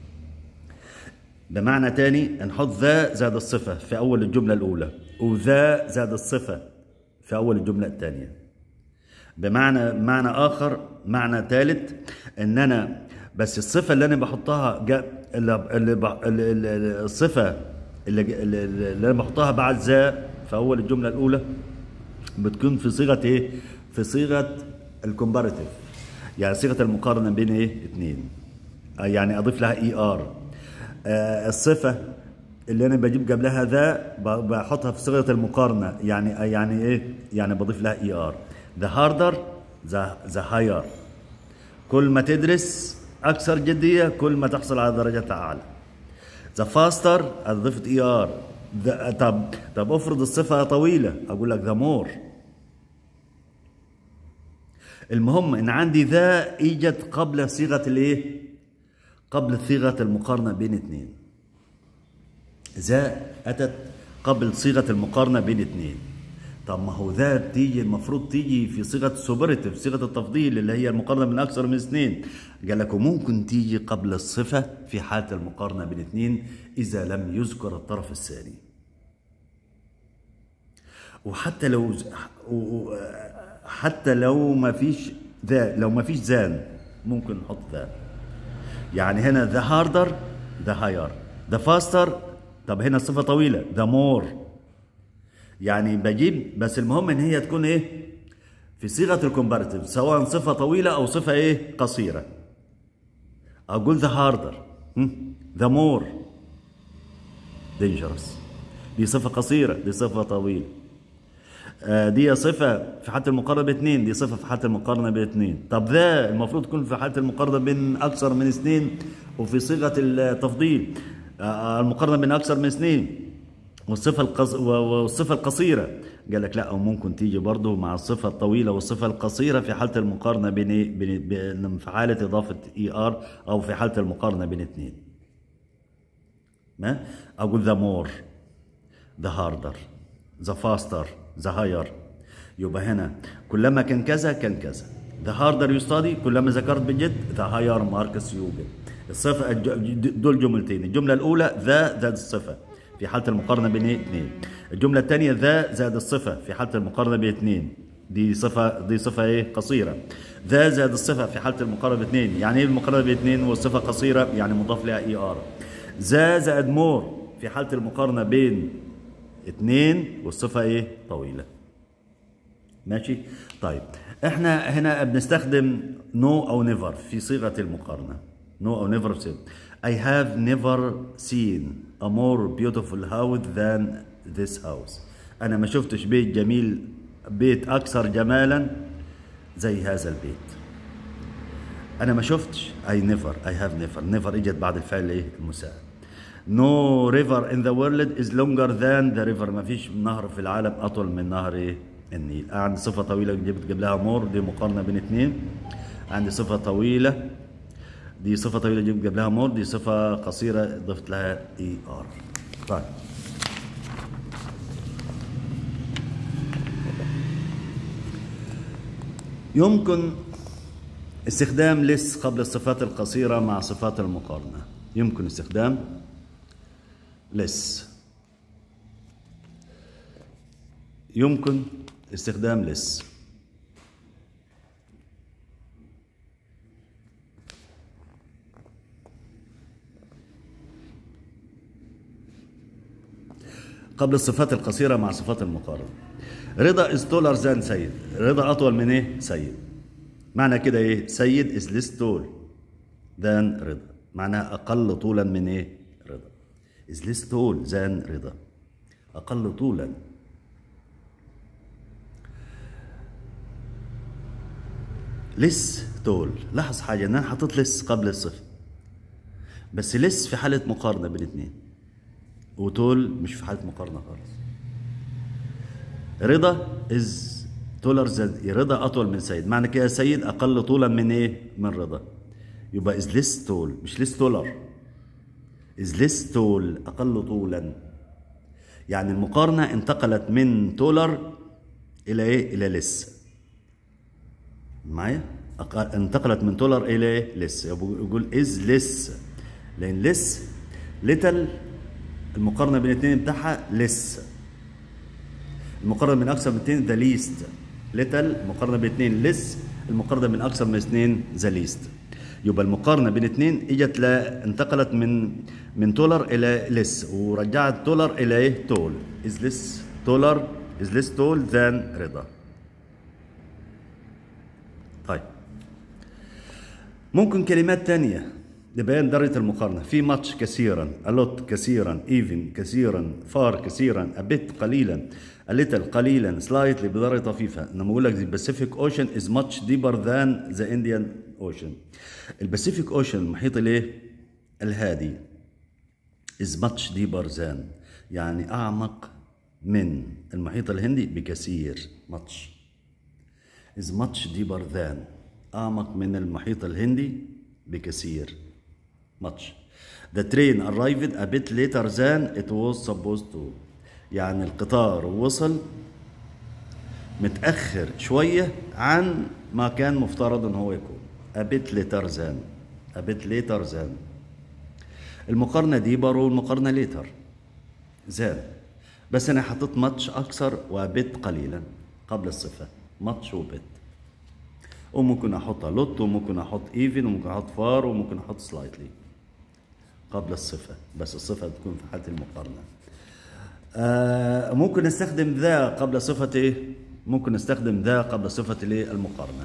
بمعنى تاني نحط ذا زاد الصفة في أول الجملة الأولى وذا زاد الصفة في أول الجملة الثانية بمعنى معنى آخر معنى ثالث إن أنا بس الصفة اللي أنا بحطها جا اللي اللي ب- اللي- اللي- الصفة اللي, اللي, اللي أنا بحطها بعد ذا في أول الجملة الأولى بتكون في صيغة إيه؟ في صيغة الكومباريتيف يعني صيغة المقارنة بين إيه؟ اتنين آه يعني أضيف لها إي آر آه الصفة اللي أنا بجيب قبلها ذا ب- بحطها في صيغة المقارنة يعني يعني إيه؟ يعني بضيف لها إي آر the harder the, the higher كل ما تدرس أكثر جدية كل ما تحصل على درجات أعلى ذا فاستر اضفت اي ار طب طب افرض الصفه طويله اقول لك ذا مور المهم ان عندي ذا ايجت قبل صيغه الايه قبل صيغه المقارنه بين اثنين ذا اتت قبل صيغه المقارنه بين اثنين طب ما هو ذا تيجي المفروض تيجي في صيغه سوبرتيف صيغه التفضيل اللي هي المقارنه من اكثر من اثنين قال لك وممكن تيجي قبل الصفه في حاله المقارنه بين اثنين اذا لم يذكر الطرف الثاني وحتى لو و- و- حتى لو ما فيش ذا لو ما فيش ذان ممكن نحط ذا يعني هنا ذا هاردر ذا هاير ذا فاستر طب هنا صفه طويله ذا مور يعني بجيب بس المهم ان هي تكون ايه في صيغه الكومباريتيف سواء صفه طويله او صفه ايه قصيره اقول ذا هاردر ذا مور دينجرس دي صفه قصيره دي صفه طويله آه، دي صفة في حالة المقارنة باثنين دي صفة في حالة المقارنة باثنين طب ذا المفروض تكون في حالة المقارنة بين أكثر من اثنين وفي صيغة التفضيل آه، المقارنة بين أكثر من اثنين والصفة القص... و- والصفة القصيرة قال لك لا أو ممكن تيجي برضه مع الصفة الطويلة والصفة القصيرة في حالة المقارنة بين إيه؟ بين بين- في حالة إضافة إي آر أو في حالة المقارنة بين اثنين ما أقول ذا مور ذا هاردر ذا فاستر ذا هاير يبقى هنا كلما كان كذا كان كذا ذا هاردر يستادي كلما ذكرت بجد ذا هاير ماركس يوجد الصفة الج- دول جملتين الجملة الأولى ذا زاد الصفة في حالة المقارنة بين إيه؟ اثنين الجملة الثانية ذا زاد الصفة في حالة المقارنة بين اثنين دي صفة دي صفة ايه قصيرة ذا زاد الصفة في حالة المقارنة باثنين يعني ايه المقارنة باثنين والصفة قصيرة يعني مضاف لها اي ار ذا زائد مور في حالة المقارنة بين اثنين والصفة ايه طويلة ماشي طيب احنا هنا بنستخدم نو no او نيفر في صيغة المقارنة نو no او نيفر في I have never seen a more beautiful house than this house انا ما شفتش بيت جميل بيت اكثر جمالا زي هذا البيت انا ما شفتش I never I have never never اجت بعد الفعل ايه المساعد No river in the world is longer than the river ما فيش نهر في العالم أطول من نهر إيه؟ النيل عندي صفة طويلة جبت جيب لها مور دي مقارنة بين اتنين عندي صفة طويلة دي صفة طويلة جيب جيب لها مور دي صفة قصيرة ضفت لها اي ار طيب يمكن استخدام لس قبل الصفات القصيرة مع صفات المقارنة يمكن استخدام لس يمكن استخدام لس قبل الصفات القصيرة مع صفات المقارنة رضا is taller than سيد رضا أطول من إيه؟ سيد معنى كده إيه؟ سيد is less tall than رضا معناها أقل طولا من إيه؟ رضا is less tall than رضا أقل طولا لس تول لاحظ حاجة إن أنا حطيت لس قبل الصفر بس لس في حالة مقارنة بين الاثنين وتول مش في حالة مقارنة خالص رضا از تولر ذان رضا اطول من سيد معنى كده سيد اقل طولا من ايه من رضا يبقى از ليس تول مش ليس تولر از ليس تول اقل طولا يعني المقارنه انتقلت من تولر الى ايه الى لس معايا أق- انتقلت من تولر الى ايه لس يقول از لس لان لس ليتل المقارنه بين الاثنين بتاعها لس المقارنه من اكثر من اثنين ذا ليست ليتل المقارنه بين اثنين لس المقارنه من اكثر من اثنين ذا ليست يبقى المقارنه بين اثنين اجت لا انتقلت من من تولر الى لس ورجعت تولر الى ايه تول از لس تولر از لس تول ذان رضا طيب ممكن كلمات تانية لبيان درجة المقارنة في ماتش كثيرا ألوت كثيرا even كثيرا فار كثيرا أبت قليلا a little قليلا slightly بدرجة طفيفة لما أقول لك the Pacific Ocean is much deeper than the Indian Ocean الباسيفيك اوشن المحيط الايه الهادي is much deeper than يعني أعمق من المحيط الهندي بكثير much is much deeper than أعمق من المحيط الهندي بكثير much the train arrived a bit later than it was supposed to يعني القطار وصل متأخر شوية عن ما كان مفترض ان هو يكون a bit later than a bit later than المقارنة ديبر والمقارنة ليتر زان بس انا حطيت ماتش اكثر وبت قليلا قبل الصفة ماتش وبت وممكن احط لوت وممكن احط ايفن وممكن احط فار وممكن احط سلايتلي قبل الصفة بس الصفة تكون في حالة المقارنة آه ممكن نستخدم ذا قبل صفة ايه ممكن نستخدم ذا قبل صفة الايه المقارنة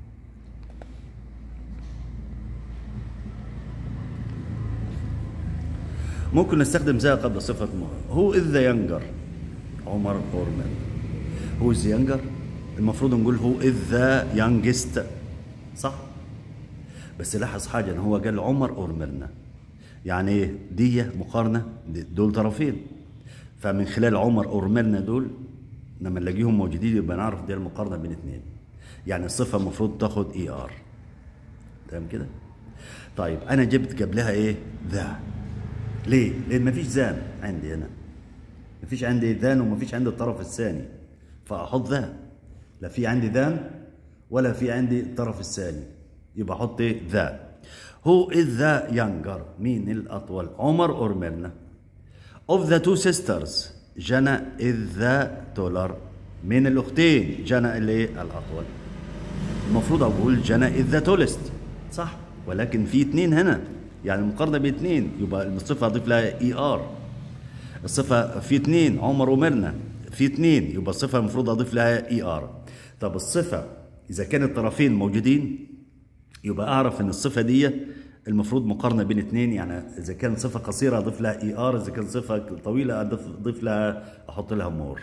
ممكن نستخدم ذا قبل صفة مقارنة هو إذ ذا ينجر عمر أورمان هو إذ ينجر المفروض نقول هو إذ ذا يانجست صح بس لاحظ حاجة إن هو قال عمر أورمرنا يعني إيه دي مقارنة دي- دول طرفين فمن خلال عمر أورمرنا دول لما نلاقيهم موجودين يبقى نعرف دي المقارنة بين اتنين يعني الصفة المفروض تاخد اي ار تمام كده طيب انا جبت قبلها ايه ذا ليه لان مفيش ذان عندي هنا مفيش عندي ذان ومفيش عندي الطرف الثاني فاحط ذا لا في عندي ذان ولا في عندي الطرف الثاني يبقى احط ايه ذا هو is ذا يانجر مين الاطول عمر اور ميرنا of the two sisters جنى is the taller من الاختين جنى اللي إيه؟ الاطول المفروض اقول جنى is the tallest صح ولكن في اتنين هنا يعني المقارنه بين اتنين يبقى الصفه اضيف لها اي ار الصفه في اتنين عمر ومرنا في اتنين يبقى الصفه المفروض اضيف لها اي ار طب الصفه اذا كان الطرفين موجودين يبقى اعرف ان الصفه دي المفروض مقارنه بين اتنين يعني اذا كان صفه قصيره اضيف لها اي ار اذا كان صفه طويله اضيف اضيف لها احط لها مور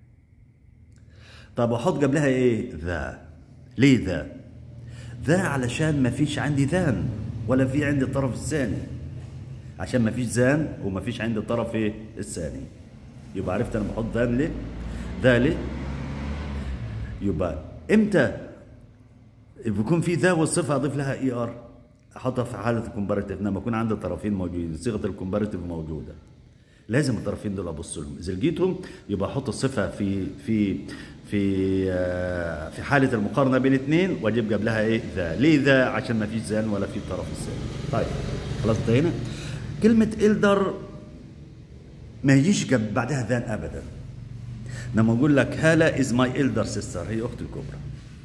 طب احط قبلها ايه ذا ليه ذا ذا علشان ما فيش عندي ذان ولا في عندي الطرف الثاني عشان ما فيش ذان وما فيش عندي الطرف ايه الثاني يبقى عرفت انا بحط ذان ليه ذا ليه يبقى امتى بيكون في ذا والصفه اضيف لها اي ار احطها في حاله الكومباريتيف لما يكون عندي طرفين موجودين صيغه الكومباريتيف موجوده لازم الطرفين دول ابص لهم اذا لقيتهم يبقى احط الصفه في في في آه، في حاله المقارنه بين اثنين واجيب قبلها ايه ذا ليه ذا عشان ما فيش ذان ولا في الطرف الثاني طيب خلاص انتهينا كلمه إلدر ما يجيش جنب بعدها ذان ابدا لما اقول لك هاله از ماي إلدر سيستر هي اختي الكبرى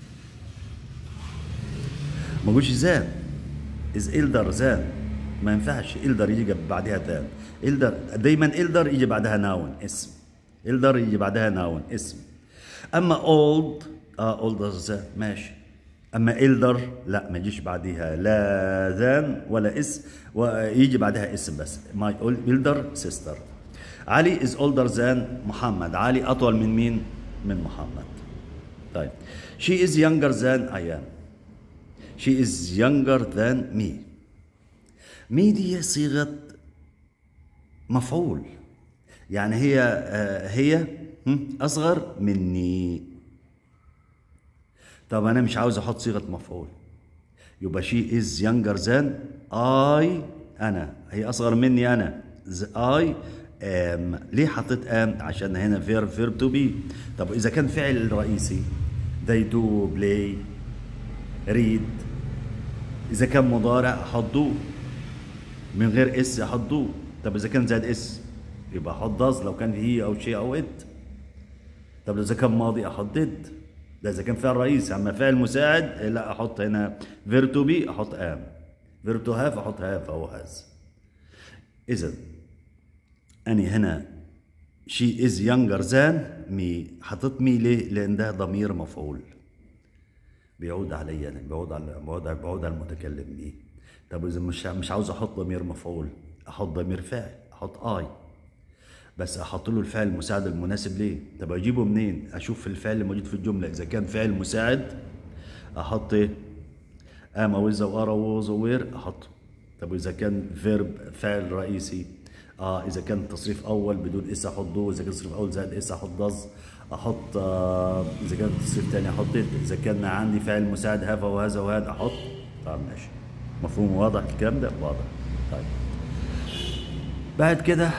ما اقولش زان از إلدر زان ما ينفعش إلدر يجي جنب بعدها ذان إلدر دايما إلدر يجي بعدها ناون اسم إلدر يجي بعدها ناون اسم اما اولد اه اولدر زان ماشي اما إلدر لا ما يجيش بعدها لا ذان ولا اسم ويجي بعدها اسم بس ماي إلدر سيستر علي از اولدر ذان محمد علي اطول من مين من محمد طيب she is younger than I am she is younger than me me دي صيغة مفعول يعني هي آه، هي هم، اصغر مني طب انا مش عاوز احط صيغه مفعول يبقى شي از يونجر ذان اي انا هي اصغر مني انا اي ام ليه حطيت ام عشان هنا فيرب فيرب تو بي طب اذا كان فعل رئيسي they do play read اذا كان مضارع احط do من غير اس احط do طب اذا كان زائد اس يبقى احط does لو كان هي او شيء او it طب اذا كان ماضي احط did ده اذا كان فعل رئيسي اما فعل مساعد لا احط هنا verb to be احط am verb to have احط have او has اذا اني هنا she is younger than me حطيت مي ليه لان ده ضمير مفعول بيعود عليا انا بيعود على بيعود على, بيعود على المتكلم مي طب اذا مش مش عاوز احط ضمير مفعول احط ضمير فاعل احط اي بس احط له الفعل المساعد المناسب ليه طب اجيبه منين اشوف الفعل اللي موجود في الجمله اذا كان فعل مساعد احط ايه ام او اذا وارا ووز وير احطه طب اذا كان فيرب فعل رئيسي اه اذا كان تصريف اول بدون اس احط دو اذا كان تصريف اول زائد اس احط دز احط آه اذا كان تصريف تاني احط it. اذا كان عندي فعل مساعد هذا وهذا وهذا احط طب ماشي مفهوم واضح الكلام ده واضح طيب بعد كده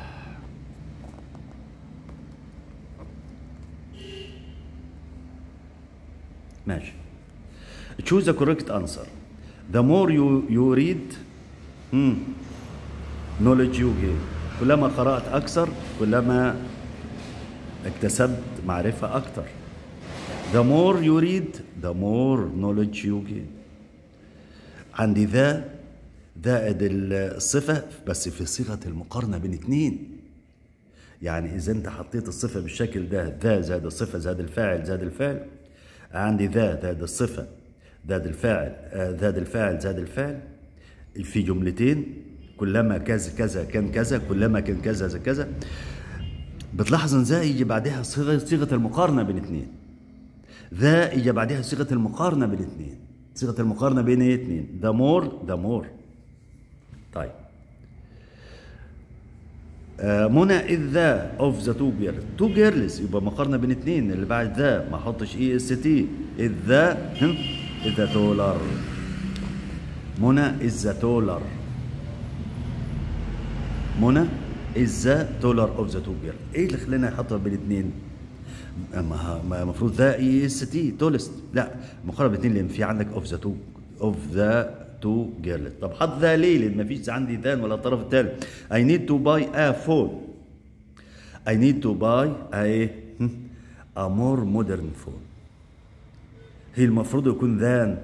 ماشي choose the correct answer the more you you read hmm, knowledge you gain كلما قرأت أكثر كلما اكتسبت معرفة أكثر the more you read the more knowledge you gain عندي ذا زائد الصفة بس في صيغة المقارنة بين اتنين يعني إذا أنت حطيت الصفة بالشكل ده ذا زائد الصفة زائد الفاعل زائد الفعل عندي ذا زائد الصفة زائد الفاعل آه، زائد الفاعل زائد الفعل في جملتين كلما كذا كذا كان كذا كلما كان كذا زي كذا بتلاحظ ان ذا يجي بعدها صيغه صيغه المقارنه بين اثنين ذا يجي بعدها صيغه المقارنه بين اثنين صيغه المقارنه بين ايه اثنين ذا مور ذا مور طيب آه، منى إذ ذا اوف ذا تو جيرلز تو جيرلز يبقى مقارنه بين اثنين اللي بعد ذا ما احطش اي اس تي إذ ذا هم، إذ ذا تولر منى إذ ذا تولر منى إذ ذا تولر اوف ذا تو جيرلز ايه اللي خلاني احطها بين اثنين ما ما المفروض ذا اي اس تي تولست لا مقارنه بين اثنين لان في عندك اوف ذا تو اوف ذا تو جيرلز طب حط ذا ليه لان ما فيش عندي ذان ولا الطرف الثالث I need to buy a phone I need to buy a a more modern phone هي المفروض يكون ذان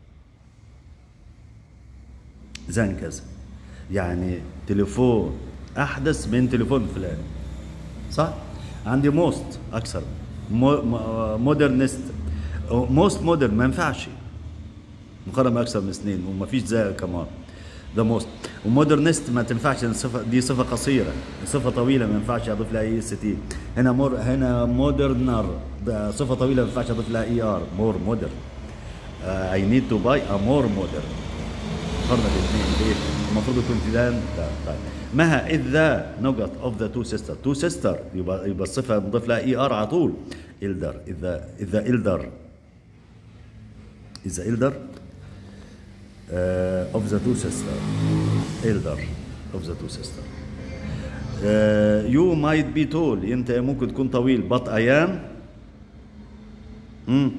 ذان كذا يعني تليفون احدث من تليفون فلان صح عندي موست اكثر مودرنست موست مودرن ما ينفعش مقارنه اكثر من سنين وما فيش زي كمان ده موست ومودرنست ما تنفعش لأن صفه دي صفه قصيره صفه طويله ما ينفعش اضيف لها اي اس تي هنا مور هنا مودرنر ده صفه طويله ما ينفعش اضيف لها اي ار مور مودرن اي نيد تو باي ا مور مودرن مقارنه بالاثنين ليه؟ المفروض يكون في ذان لا طيب مها اذ ذا نقط اوف ذا تو سيستر تو سيستر يبقى يبقى الصفه مضيف لها اي ار على طول الدر اذا اذا الدر اذا الدر uh, of the two sister elder of the two sister uh, you might be tall انت ممكن تكون طويل but I am مم.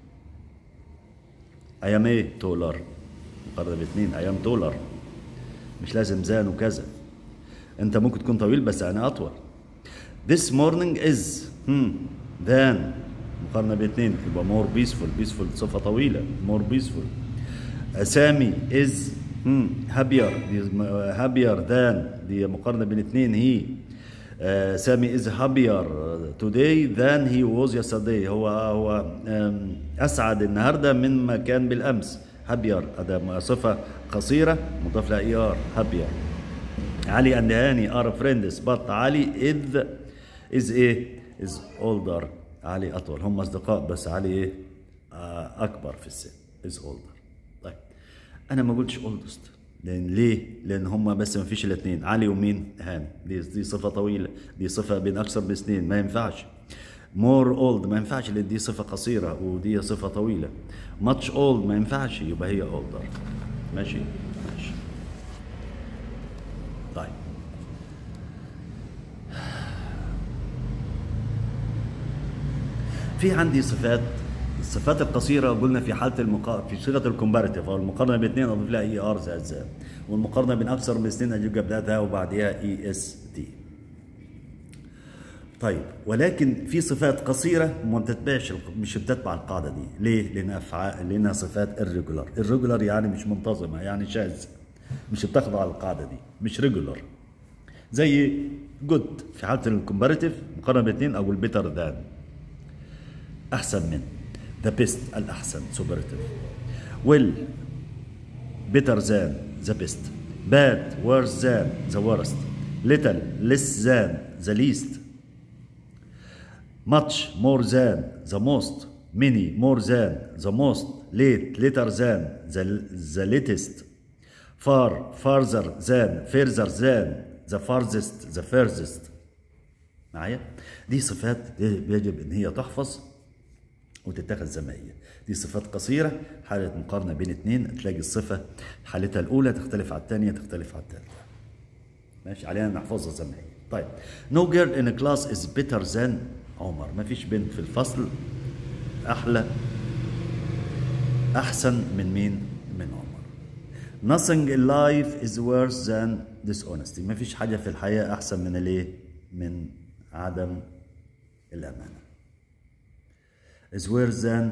I am ايه taller مقارنة باثنين I am taller مش لازم زان وكذا انت ممكن تكون طويل بس انا اطول this morning is hmm, than مقارنة باثنين يبقى more peaceful peaceful صفة طويلة more peaceful سامي از هابير دي هابير ذان دي مقارنه بين اثنين هي آه، سامي از هابير توداي ذان هي ووز يسترداي هو هو آم، اسعد النهارده مما كان بالامس هابير هذا صفه قصيره مضاف لها اي ار هابير علي اند هاني ار فريندز بط علي اذ از ايه از اولدر علي اطول هم اصدقاء بس علي ايه آه، اكبر في السن از اولدر طيب انا ما قلتش اولدست لان ليه؟ لان هم بس ما فيش الاثنين علي ومين؟ هاني دي دي صفه طويله دي صفه بين اكثر من اثنين ما ينفعش مور اولد ما ينفعش لان دي صفه قصيره ودي صفه طويله ماتش اولد ما ينفعش يبقى هي اولدر ماشي ماشي طيب في عندي صفات الصفات القصيره قلنا في حاله المقا... في صيغه الكومباريتيف او المقارنه بين اثنين اضيف لها اي ار زائد زائد والمقارنه بين اكثر من اثنين اجيب قبلها وبعدها اي اس تي طيب ولكن في صفات قصيره ما بتتبعش مش بتتبع القاعده دي ليه لانها افعال لانها صفات الريجولار الريجولار يعني مش منتظمه يعني شاذ مش بتخضع للقاعده دي مش ريجولار زي جود في حاله الكومباريتيف مقارنه باثنين او البيتر ذان احسن من ذا بيست الاحسن سوبرتيف ويل better than the best bad worse than the worst little less than the least much more than the most many more than the most late later than the, the latest far farther than further than the farthest the furthest معايا دي صفات يجب ان هي تحفظ وتتخذ زي ما هي دي صفات قصيرة حالة مقارنة بين اتنين تلاقي الصفة حالتها الأولى تختلف على الثانية تختلف على الثالثة ماشي علينا نحفظها زي ما هي طيب no girl in a class is better than عمر ما فيش بنت في الفصل أحلى أحسن من مين من عمر nothing in life is worse than dishonesty ما فيش حاجة في الحياة أحسن من الايه من عدم الأمانة is worse than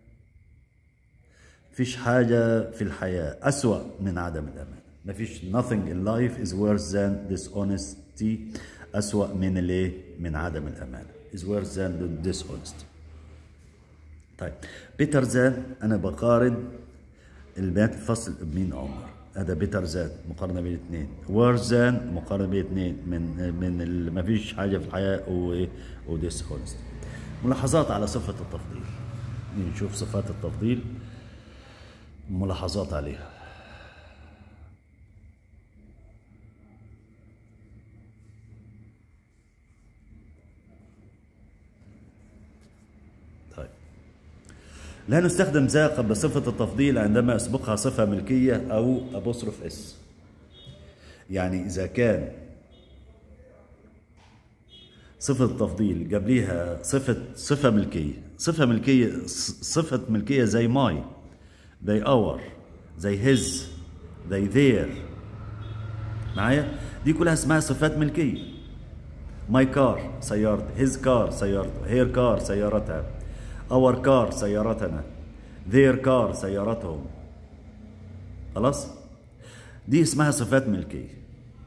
فيش حاجة في الحياة أسوأ من عدم الأمان مفيش nothing in life is worse than dishonesty أسوأ من الايه من عدم الأمان is worse than dishonesty طيب بيتر زان أنا بقارن البنات الفصل بمين عمر هذا بيتر زان مقارنة بين اثنين worse than مقارنة بين اثنين من من ال- مفيش حاجة في الحياة وإيه وديسهونست ملاحظات على صفة التفضيل نشوف صفات التفضيل ملاحظات عليها طيب لا نستخدم ذا قبل صفة التفضيل عندما يسبقها صفة ملكية أو أبوستروف اس يعني إذا كان صفة التفضيل قبليها صفة صفة ملكية صفة ملكية ص- صفة ملكية زي ماي زي اور زي هز زي ذير معايا دي كلها اسمها صفات ملكية ماي كار سيارتي هيز كار سيارته هير كار سيارتها اور كار سيارتنا ذير كار سيارتهم خلاص دي اسمها صفات ملكيه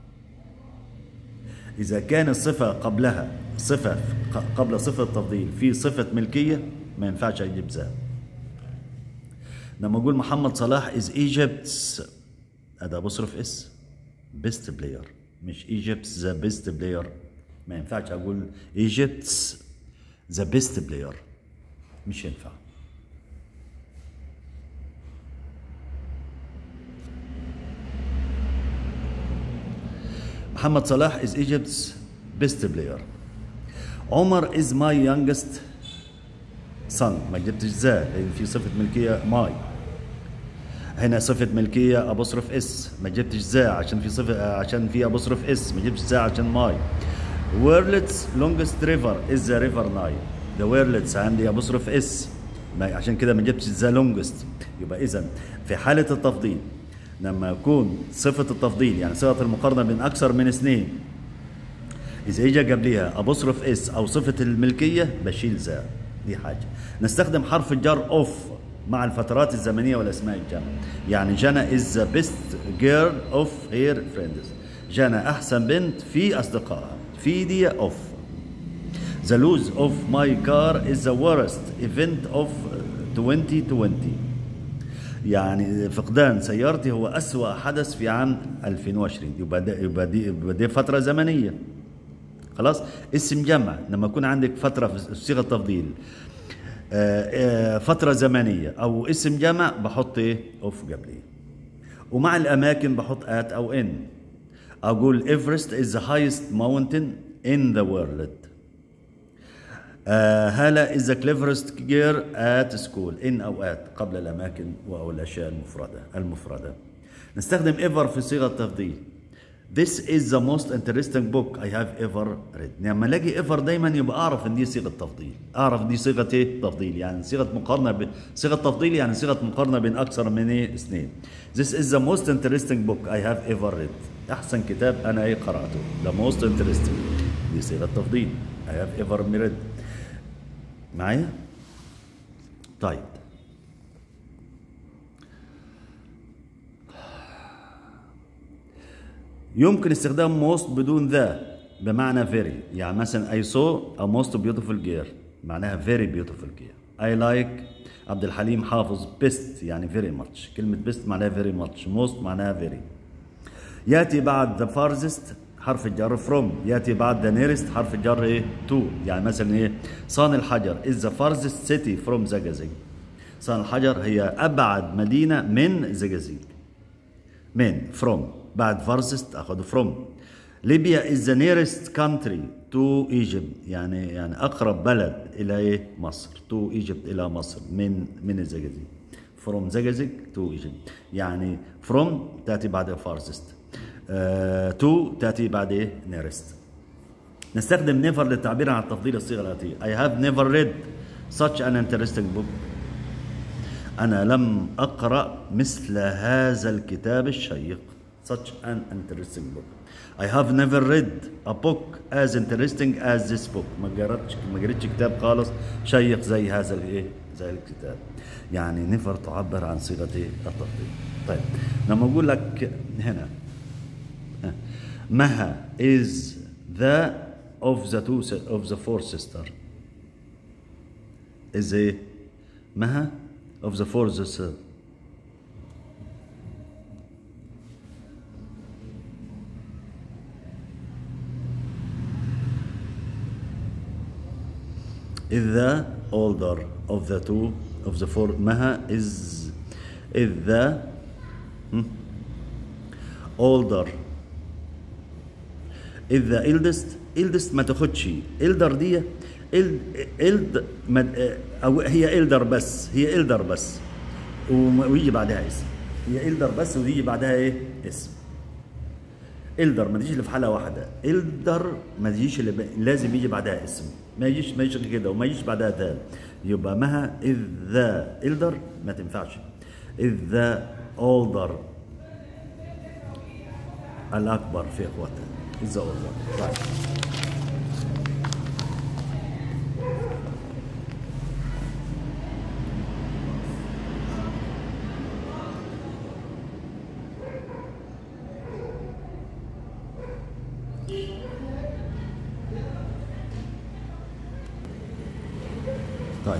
إذا كان الصفة قبلها صفة ق- قبل صفة التفضيل في صفة ملكية ما ينفعش أجيب ذا لما أقول محمد صلاح is Egypt's هذا بصرف اس best player مش Egypt's the best player ما ينفعش أقول Egypt's the best player مش ينفع محمد صلاح is Egypt's best player عمر is my youngest son ما جبتش ذا لان في صفه ملكيه ماي هنا صفه ملكيه ابوستروف اس ما جبتش ذا عشان في صفه عشان في ابوستروف اس ما جبتش ذا عشان ماي ويرلتس longest river is the river Nile the ويرلتس عندي ابوستروف اس ما عشان كده ما جبتش ذا longest يبقى اذا في حاله التفضيل لما يكون صفه التفضيل يعني صفه المقارنه بين اكثر من اثنين إذا إجا قبليها أبوستروف إس أو صفة الملكية بشيل ذا دي حاجة نستخدم حرف الجر أوف مع الفترات الزمنية والأسماء الجمع يعني جانا is the best girl of her friends جانا أحسن بنت في أصدقائها في دي أوف The lose of my car is the worst event of 2020 يعني فقدان سيارتي هو أسوأ حدث في عام 2020 يبقى ده يبقى دي, يبقى دي فترة زمنية خلاص اسم جمع لما يكون عندك فترة في صيغة تفضيل آه، آه، فترة زمنية أو اسم جمع بحط إيه أوف قبليه ومع الاماكن بحط at او in اقول Everest is the highest mountain in the world آه هلا is the cleverest girl at school in او at قبل الاماكن او الاشياء المفردة المفردة نستخدم ever في صيغة تفضيل This is the most interesting book I have ever read. لما الاقي ever دايما يبقى اعرف ان دي صيغه تفضيل، اعرف دي صيغه ايه؟ تفضيل، يعني صيغه مقارنه ب... صيغه تفضيل يعني صيغه مقارنه بين اكثر من ايه؟ اثنين. This is the most interesting book I have ever read. احسن كتاب انا ايه قراته. The most interesting. دي صيغه تفضيل. I have ever read. معايا؟ طيب. يمكن استخدام most بدون ذا بمعنى very يعني مثلا I saw a most beautiful girl معناها very beautiful girl I like عبد الحليم حافظ best يعني very much كلمة best معناها very much most معناها very يأتي بعد the farthest حرف الجر from يأتي بعد the nearest حرف الجر ايه to يعني مثلا ايه صان الحجر is the farthest city from زجاجيج صان الحجر هي أبعد مدينة من زجاجيج من from بعد فارزست اخذ فروم ليبيا is the nearest country to Egypt يعني يعني اقرب بلد الى ايه مصر to Egypt الى مصر من من الزجاجيج from زجاجيج to Egypt يعني from تاتي بعد فارزست uh, to تاتي بعد ايه nearest نستخدم never للتعبير عن تفضيل الصيغه الاتيه I have never read such an interesting book أنا لم أقرأ مثل هذا الكتاب الشيق such an interesting book. I have never read a book as interesting as this book. ما قرأتش ما قريتش كتاب خالص شيق زي هذا الايه؟ زي الكتاب. يعني نفر تعبر عن صيغة ايه؟ التفضيل. طيب لما أقول لك هنا مها is the of the two of the four sister is ايه؟ مها of the four sister is the older of the two of the four Maha is is the hmm, older is the eldest eldest ما تاخدش elder دي eld eld أو هي elder بس هي elder بس ويجي بعدها اسم هي elder بس ويجي بعدها ايه اسم الدر ما تجيش اللي في حاله واحده الدر ما تجيش اللي ب... لازم يجي بعدها اسم ما يجيش ما يجيش كده وما يجيش بعدها ذا يبقى مها اذ ذا الدر ما تنفعش اذ ذا اولدر الاكبر في اخواتها اذ ذا اولدر طيب طيب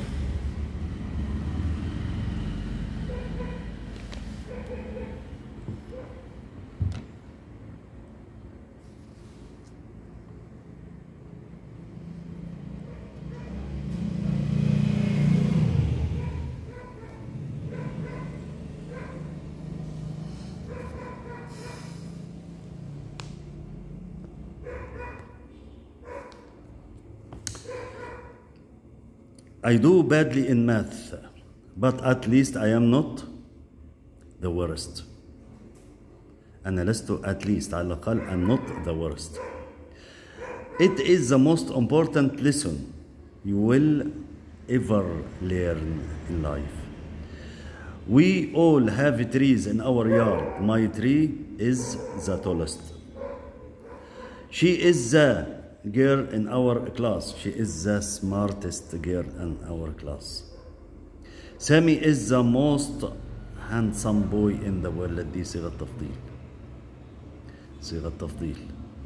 I do badly in math, but at least I am not the worst. أنا لست at least على الأقل I'm not the worst. It is the most important lesson you will ever learn in life. We all have trees in our yard. My tree is the tallest. She is the girl in our class. She is the smartest girl in our class. Sammy is the most handsome boy in the world. دي صيغة تفضيل. صيغة تفضيل.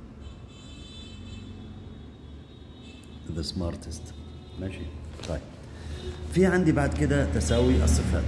The smartest. ماشي. طيب. في عندي بعد كده تساوي الصفات.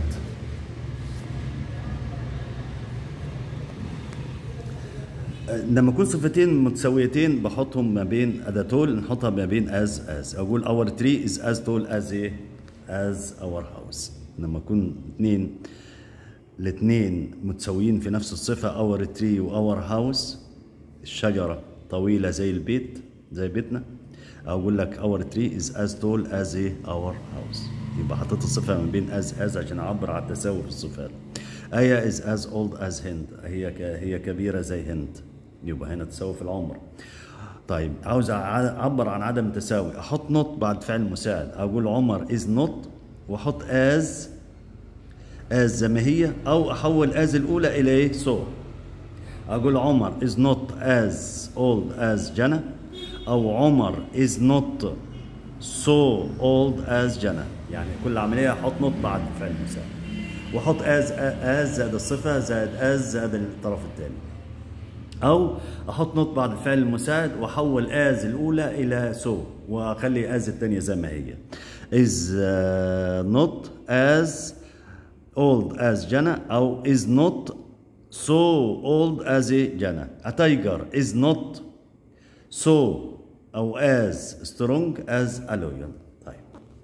لما يكون صفتين متساويتين بحطهم ما بين اداتول نحطها ما بين از از اقول اور تري از از تول از ايه از اور هاوس لما يكون اثنين الاثنين متساويين في نفس الصفة اور تري واور هاوس الشجرة طويلة زي البيت زي بيتنا أو أقول لك اور تري از از تول از ايه اور هاوس يبقى حطيت الصفة ما بين از از عشان أعبر على التساوي في الصفات آية از از اولد از هند هي ك... هي كبيرة زي هند يبقى هنا تساوي في العمر طيب عاوز اعبر عن عدم التساوي احط نوت بعد فعل مساعد اقول عمر از نوت واحط از از زي ما هي او احول از الاولى الى ايه سو اقول عمر is not as old as جنى او عمر is not so old as جنى يعني كل عمليه احط نوت بعد فعل مساعد واحط as as زائد الصفه زائد as زائد الطرف الثاني او احط نوت بعد الفعل المساعد واحول از الاولى الى سو واخلي از الثانيه زي ما هي is uh, not as old as جنى او is not so old as جنى a tiger is not so او as strong as a lion طيب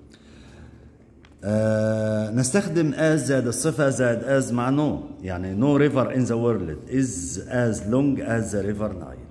آه نستخدم as زائد الصفة زائد as مع no يعني no river in the world is as long as the river Nile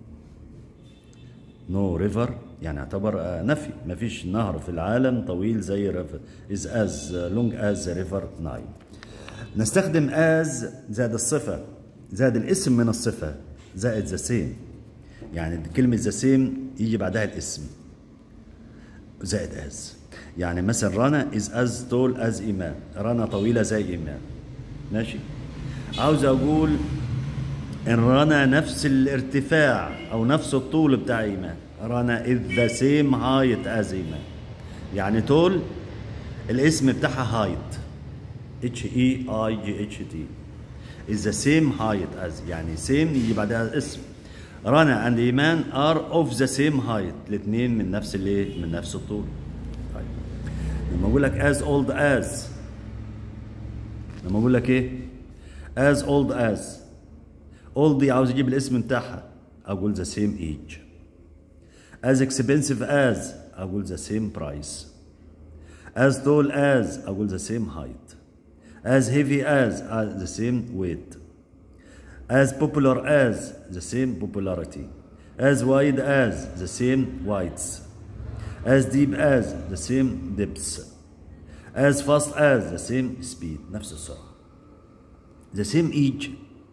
no river يعني يعتبر آه نفي ما فيش نهر في العالم طويل زي river is as long as the river Nile نستخدم as زائد الصفة زائد الاسم من الصفة زائد the same يعني كلمة the same يجي بعدها الاسم زائد as يعني مثلا رنا is as tall as إيمان رنا طويلة زي إيمان ماشي عاوز أقول إن رنا نفس الارتفاع أو نفس الطول بتاع إيمان رنا is the same height as إيمان يعني طول الاسم بتاعها height H E I G H T is the same height as يعني same يجي بعدها اسم رنا and إيمان are of the same height الاثنين من نفس الايه من نفس الطول طيب لما اقول لك as old as لما اقول لك ايه as old as old دي عاوز اجيب الاسم بتاعها اقول the same age as expensive as اقول the same price as tall as اقول the same height as heavy as uh, the same weight as popular as the same popularity as wide as the same widths as deep as the same depths as fast as the same speed نفس السرعة the same age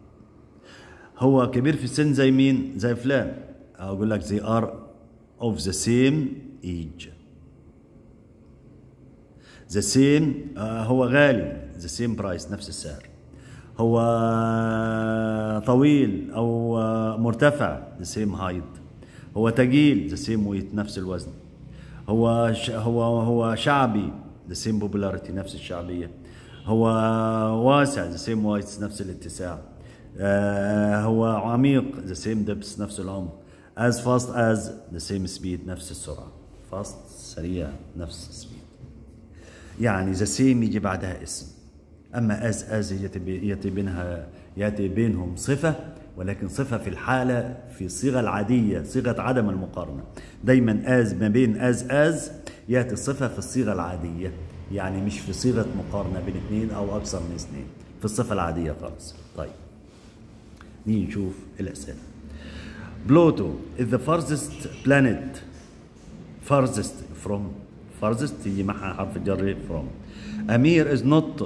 هو كبير في السن زي مين زي فلان أقول لك they are of the same age the same آه هو غالي the same price نفس السعر هو طويل او مرتفع the same height هو تقيل the same weight نفس الوزن هو ش... هو هو شعبي the same popularity نفس الشعبيه هو واسع the same width نفس الاتساع آه هو عميق the same depth نفس العمق as fast as the same speed نفس السرعه fast سريع نفس السبيد يعني the same يجي بعدها اسم أما أز أز يأتي بينها يأتي بينهم صفة ولكن صفة في الحالة في الصيغة العادية صيغة عدم المقارنة دايما أز ما بين أز أز يأتي الصفة في الصيغة العادية يعني مش في صيغة مقارنة بين اثنين أو أكثر من اثنين في الصفة العادية خالص طيب نيجي نشوف الأسئلة بلوتو is the farthest planet farthest from farthest يجي معها حرف الجر from أمير is not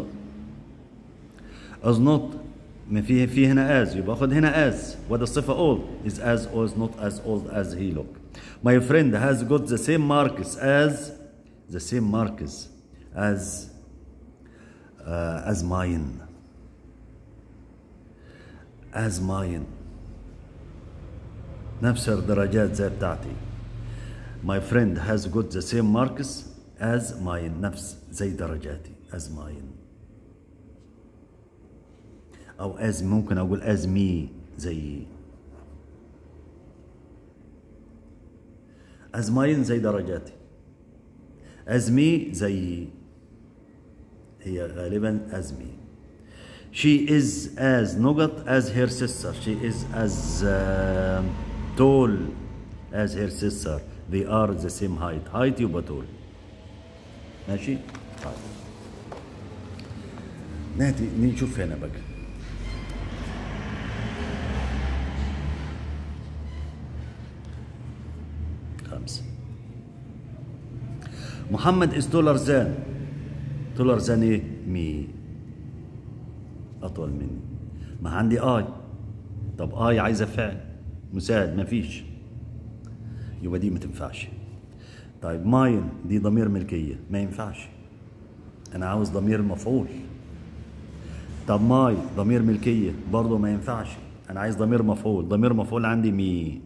is not ما فيه في هنا as يبقى خد هنا as وده الصفة old is as or is not as old as he look my friend has got the same marks as the same marks as uh, as mine as mine نفس الدرجات زي بتاعتي my friend has got the same marks as mine نفس زي درجاتي as mine او as ممكن اقول as me زي as mine زي درجاتي as me زي هي غالبا as me she is as نقط as her sister she is as uh, tall as her sister they are the same height height يبقى tall ماشي طيب ناتي نشوف هنا بقى خمسة محمد is taller than taller than ايه؟ مي أطول مني ما عندي آي طب آي عايزة فعل مساعد مفيش يبقى دي ما تنفعش طيب ماين دي ضمير ملكية ما ينفعش أنا عاوز ضمير مفعول طب ماي ضمير ملكية برضه ما ينفعش أنا عايز ضمير مفعول ضمير مفعول عندي مي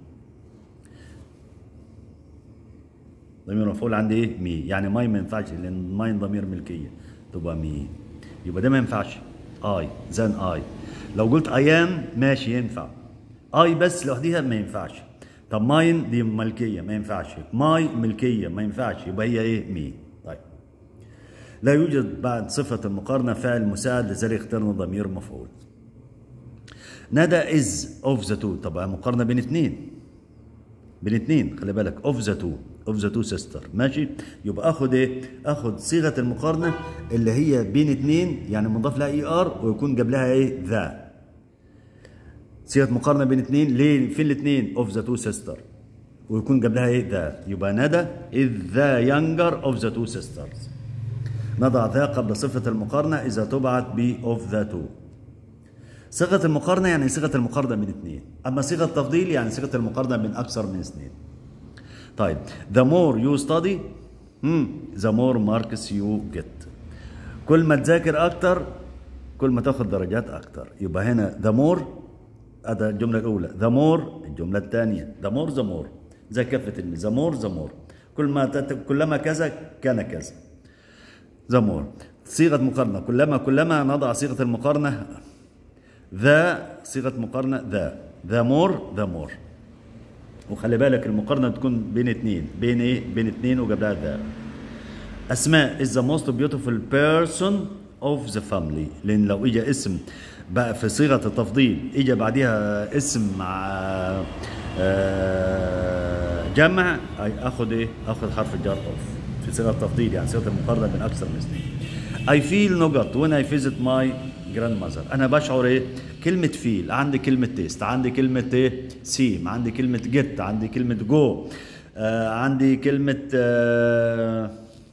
ضمير مفعول عندي ايه؟ مي يعني ماي ما ينفعش لأن ماي ضمير ملكية تبقى مي يبقى ده ما ينفعش اي زان اي لو قلت ايام ماشي ينفع اي بس لوحديها ما ينفعش طب ماين دي ملكية ما ينفعش ماي ملكية ما ينفعش يبقى هي ايه مي طيب لا يوجد بعد صفة المقارنة فاعل مساعد لذلك اخترنا ضمير مفعول ندى از اوف ذا تو طبعا مقارنة بين اثنين بين اثنين خلي بالك اوف ذا تو اوف ذا تو سيستر ماشي يبقى اخد ايه اخد صيغه المقارنه اللي هي بين اثنين يعني مضاف لها اي ار ويكون قبلها ايه ذا صيغه مقارنه بين اثنين ليه فين الاثنين اوف ذا تو سيستر ويكون قبلها ايه ذا يبقى ندى اذ ذا يونجر اوف ذا تو سيسترز نضع ذا قبل صفه المقارنه اذا تبعت ب اوف ذا تو صيغه المقارنه يعني صيغه المقارنه بين اثنين اما صيغه التفضيل يعني صيغه المقارنه بين اكثر من اثنين طيب the more you study hmm, the more marks you get كل ما تذاكر اكتر كل ما تاخد درجات اكتر يبقى هنا the more هذا الجمله الاولى the more الجمله الثانيه the more the more زي كفه المي the more the more كل ما تت... كلما كذا كان كذا the more صيغه مقارنه كلما كلما نضع صيغه المقارنه ذا صيغه مقارنه ذا the more the more وخلي بالك المقارنة تكون بين اتنين بين ايه؟ بين اتنين وقبلها ذا أسماء is the most beautiful person of the family لأن لو إجا اسم بقى في صيغة التفضيل إجا بعديها اسم مع آه، جمع أي آخد إيه؟ آخد حرف الجر أوف في صيغة التفضيل يعني صيغة المقارنة بين أكثر من اثنين I feel نقط when I visit my grandmother أنا بشعر إيه؟ كلمة فيل عندي كلمة تيست عندي كلمة إيه؟ سيم عندي كلمة جيت عندي كلمة جو آه عندي كلمة آه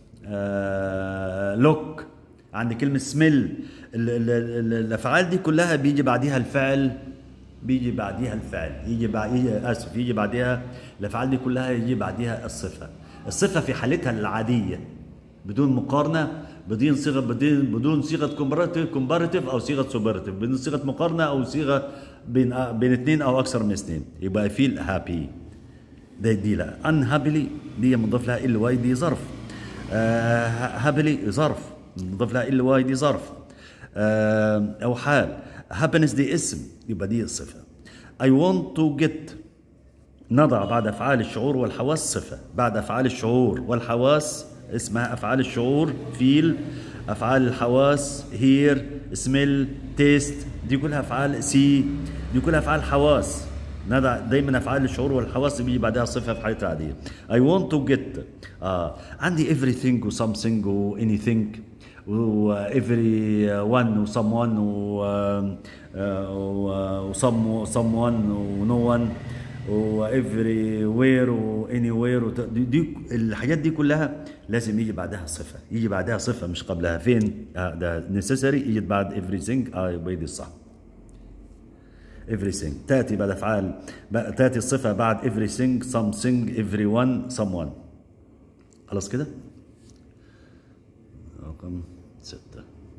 آه لوك عندي كلمة سميل الأفعال دي كلها بيجي بعديها الفعل بيجي بعديها الفعل يجي بعد يجي اسف يجي بعديها الافعال دي كلها يجي بعديها الصفه الصفه في حالتها العاديه بدون مقارنه بدون صيغه بدون بدون صيغه كومباراتيف كومباراتيف او صيغه سوبراتيف بدون صيغه مقارنه او صيغه بين بين اثنين او اكثر من اثنين يبقى فيل هابي ده دي لا unhappily دي مضاف لها ال واي دي ظرف هابلي ظرف مضاف لها ال واي دي ظرف آه او حال happiness دي اسم يبقى دي الصفه I want to get نضع بعد افعال الشعور والحواس صفه بعد افعال الشعور والحواس اسمها افعال الشعور فيل افعال الحواس هير سميل تيست دي كلها افعال سي دي كلها افعال حواس نضع دايما افعال الشعور والحواس بيجي بعدها صفه في حالتها العاديه I want to get آه عندي everything و something و anything و every one و someone و و some someone و no one و everywhere و anywhere و دي, دي الحاجات دي كلها لازم يجي بعدها صفه يجي بعدها صفه مش قبلها فين آه ده necessary يجي بعد everything اه يبقى دي الصح everything تاتي بعد افعال تاتي الصفه بعد everything something everyone someone خلاص كده رقم ستة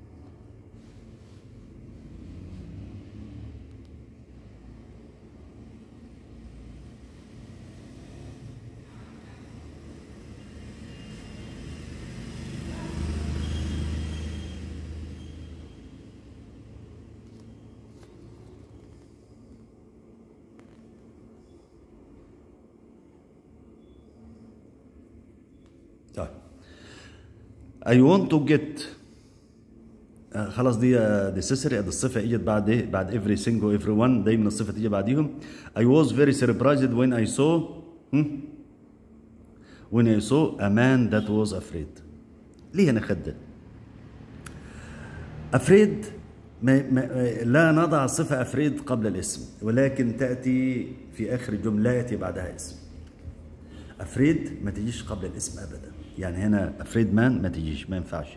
طيب I want to get آه خلاص دي necessary ادي الصفه اجت بعد ايه؟ بعد every single everyone دايما الصفه تيجي بعديهم I was very surprised when I saw hmm? when I saw a man that was afraid ليه انا خد ده؟ افريد ما ما لا نضع صفة افريد قبل الاسم ولكن تأتي في اخر الجملة لا يأتي بعدها اسم افريد ما تجيش قبل الاسم ابدا يعني هنا افريد مان ما تجيش ما ينفعش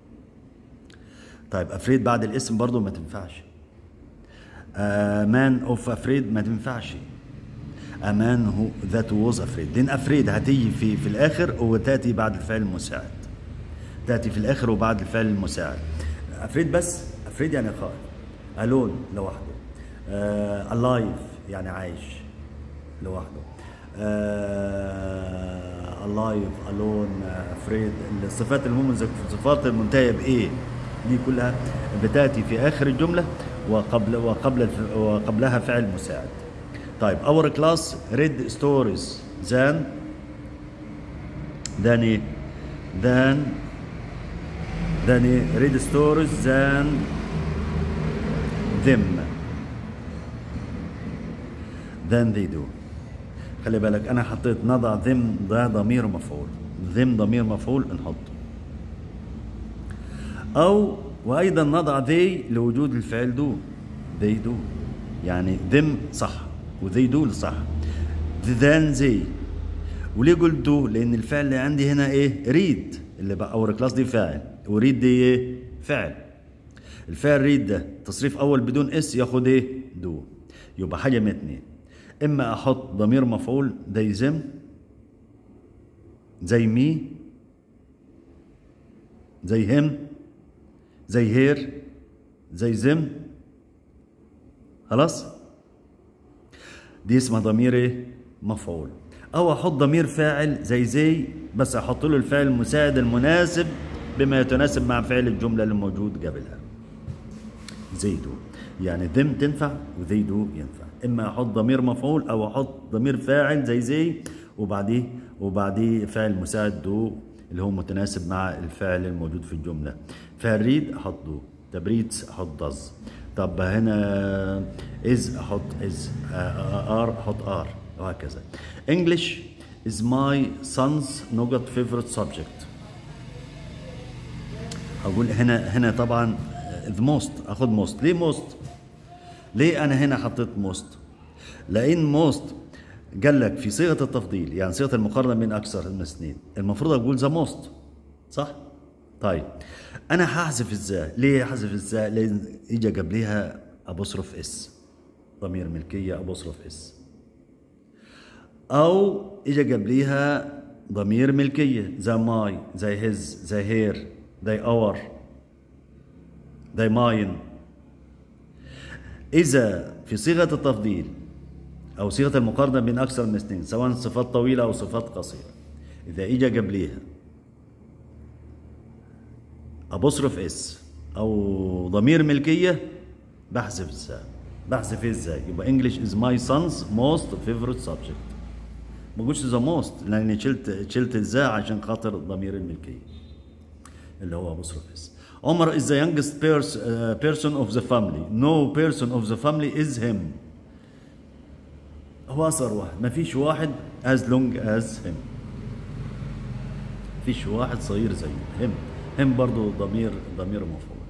طيب افريد بعد الاسم برضو ما تنفعش مان اوف افريد ما تنفعش امان هو ذات ووز افريد لان افريد هتيجي في في الاخر وتاتي بعد الفعل المساعد تاتي في الاخر وبعد الفعل المساعد افريد بس افريد يعني خائف الون لوحده الايف يعني عايش لوحده الايف الون افريد الصفات المميزه الصفات المنتهيه بايه دي كلها بتاتي في اخر الجمله وقبل وقبل الف- وقبلها فعل مساعد طيب our class read stories than than ايه than than ايه read stories than them than they do خلي بالك انا حطيت نضع them ده ضمير مفعول them ضمير مفعول نحطه او وايضا نضع they لوجود الفعل do they do يعني them صح و they do صح than they وليه قلت do لان الفعل اللي عندي هنا ايه read اللي بقى اور كلاس دي فاعل وريد دي ايه فعل الفعل ريد ده تصريف اول بدون اس ياخد ايه دو يبقى حاجه من اتنين اما احط ضمير مفعول زي زم زي مي زي هم زي هير زي زم خلاص دي اسمها ضمير ايه مفعول او احط ضمير فاعل زي زي بس احط له الفعل المساعد المناسب بما يتناسب مع فعل الجمله اللي موجود قبلها زي دو يعني ذم تنفع وذي دو ينفع اما احط ضمير مفعول او احط ضمير فاعل زي زي وبعديه وبعديه فعل مساعد دو اللي هو متناسب مع الفعل الموجود في الجمله فعل ريد احط دو تبريد احط دز طب هنا از احط از ار احط ار وهكذا English is my son's not favorite subject اقول هنا هنا طبعا the most اخذ most ليه most ليه انا هنا حطيت most لان most قال لك في صيغه التفضيل يعني صيغه المقارنه بين اكثر من اثنين المفروض اقول ذا most صح طيب انا هحذف ازاي ليه هحذف ازاي لان اجى قبلها ابوستروف اس ضمير ملكيه ابوستروف اس او اجى قبليها ضمير ملكيه زي ماي زي هز زي هير زي اور زي ماين اذا في صيغه التفضيل او صيغه المقارنه بين اكثر من اثنين سواء صفات طويله او صفات قصيره اذا اجى قبليها ابوستروف اس او ضمير ملكيه بحذف ازاي بحذف إيه ازاي يبقى انجلش از ماي سونز موست فيفورت سبجكت ما قلتش ذا موست لاني شلت شلت ازاي عشان خاطر ضمير الملكيه اللي هو ابوستروف اس عمر is the youngest pers- uh, person of the family no person of the family is him هو اصغر واحد ما فيش واحد as long as him فيش واحد صغير زيه هم هم برضو ضمير ضمير مفعول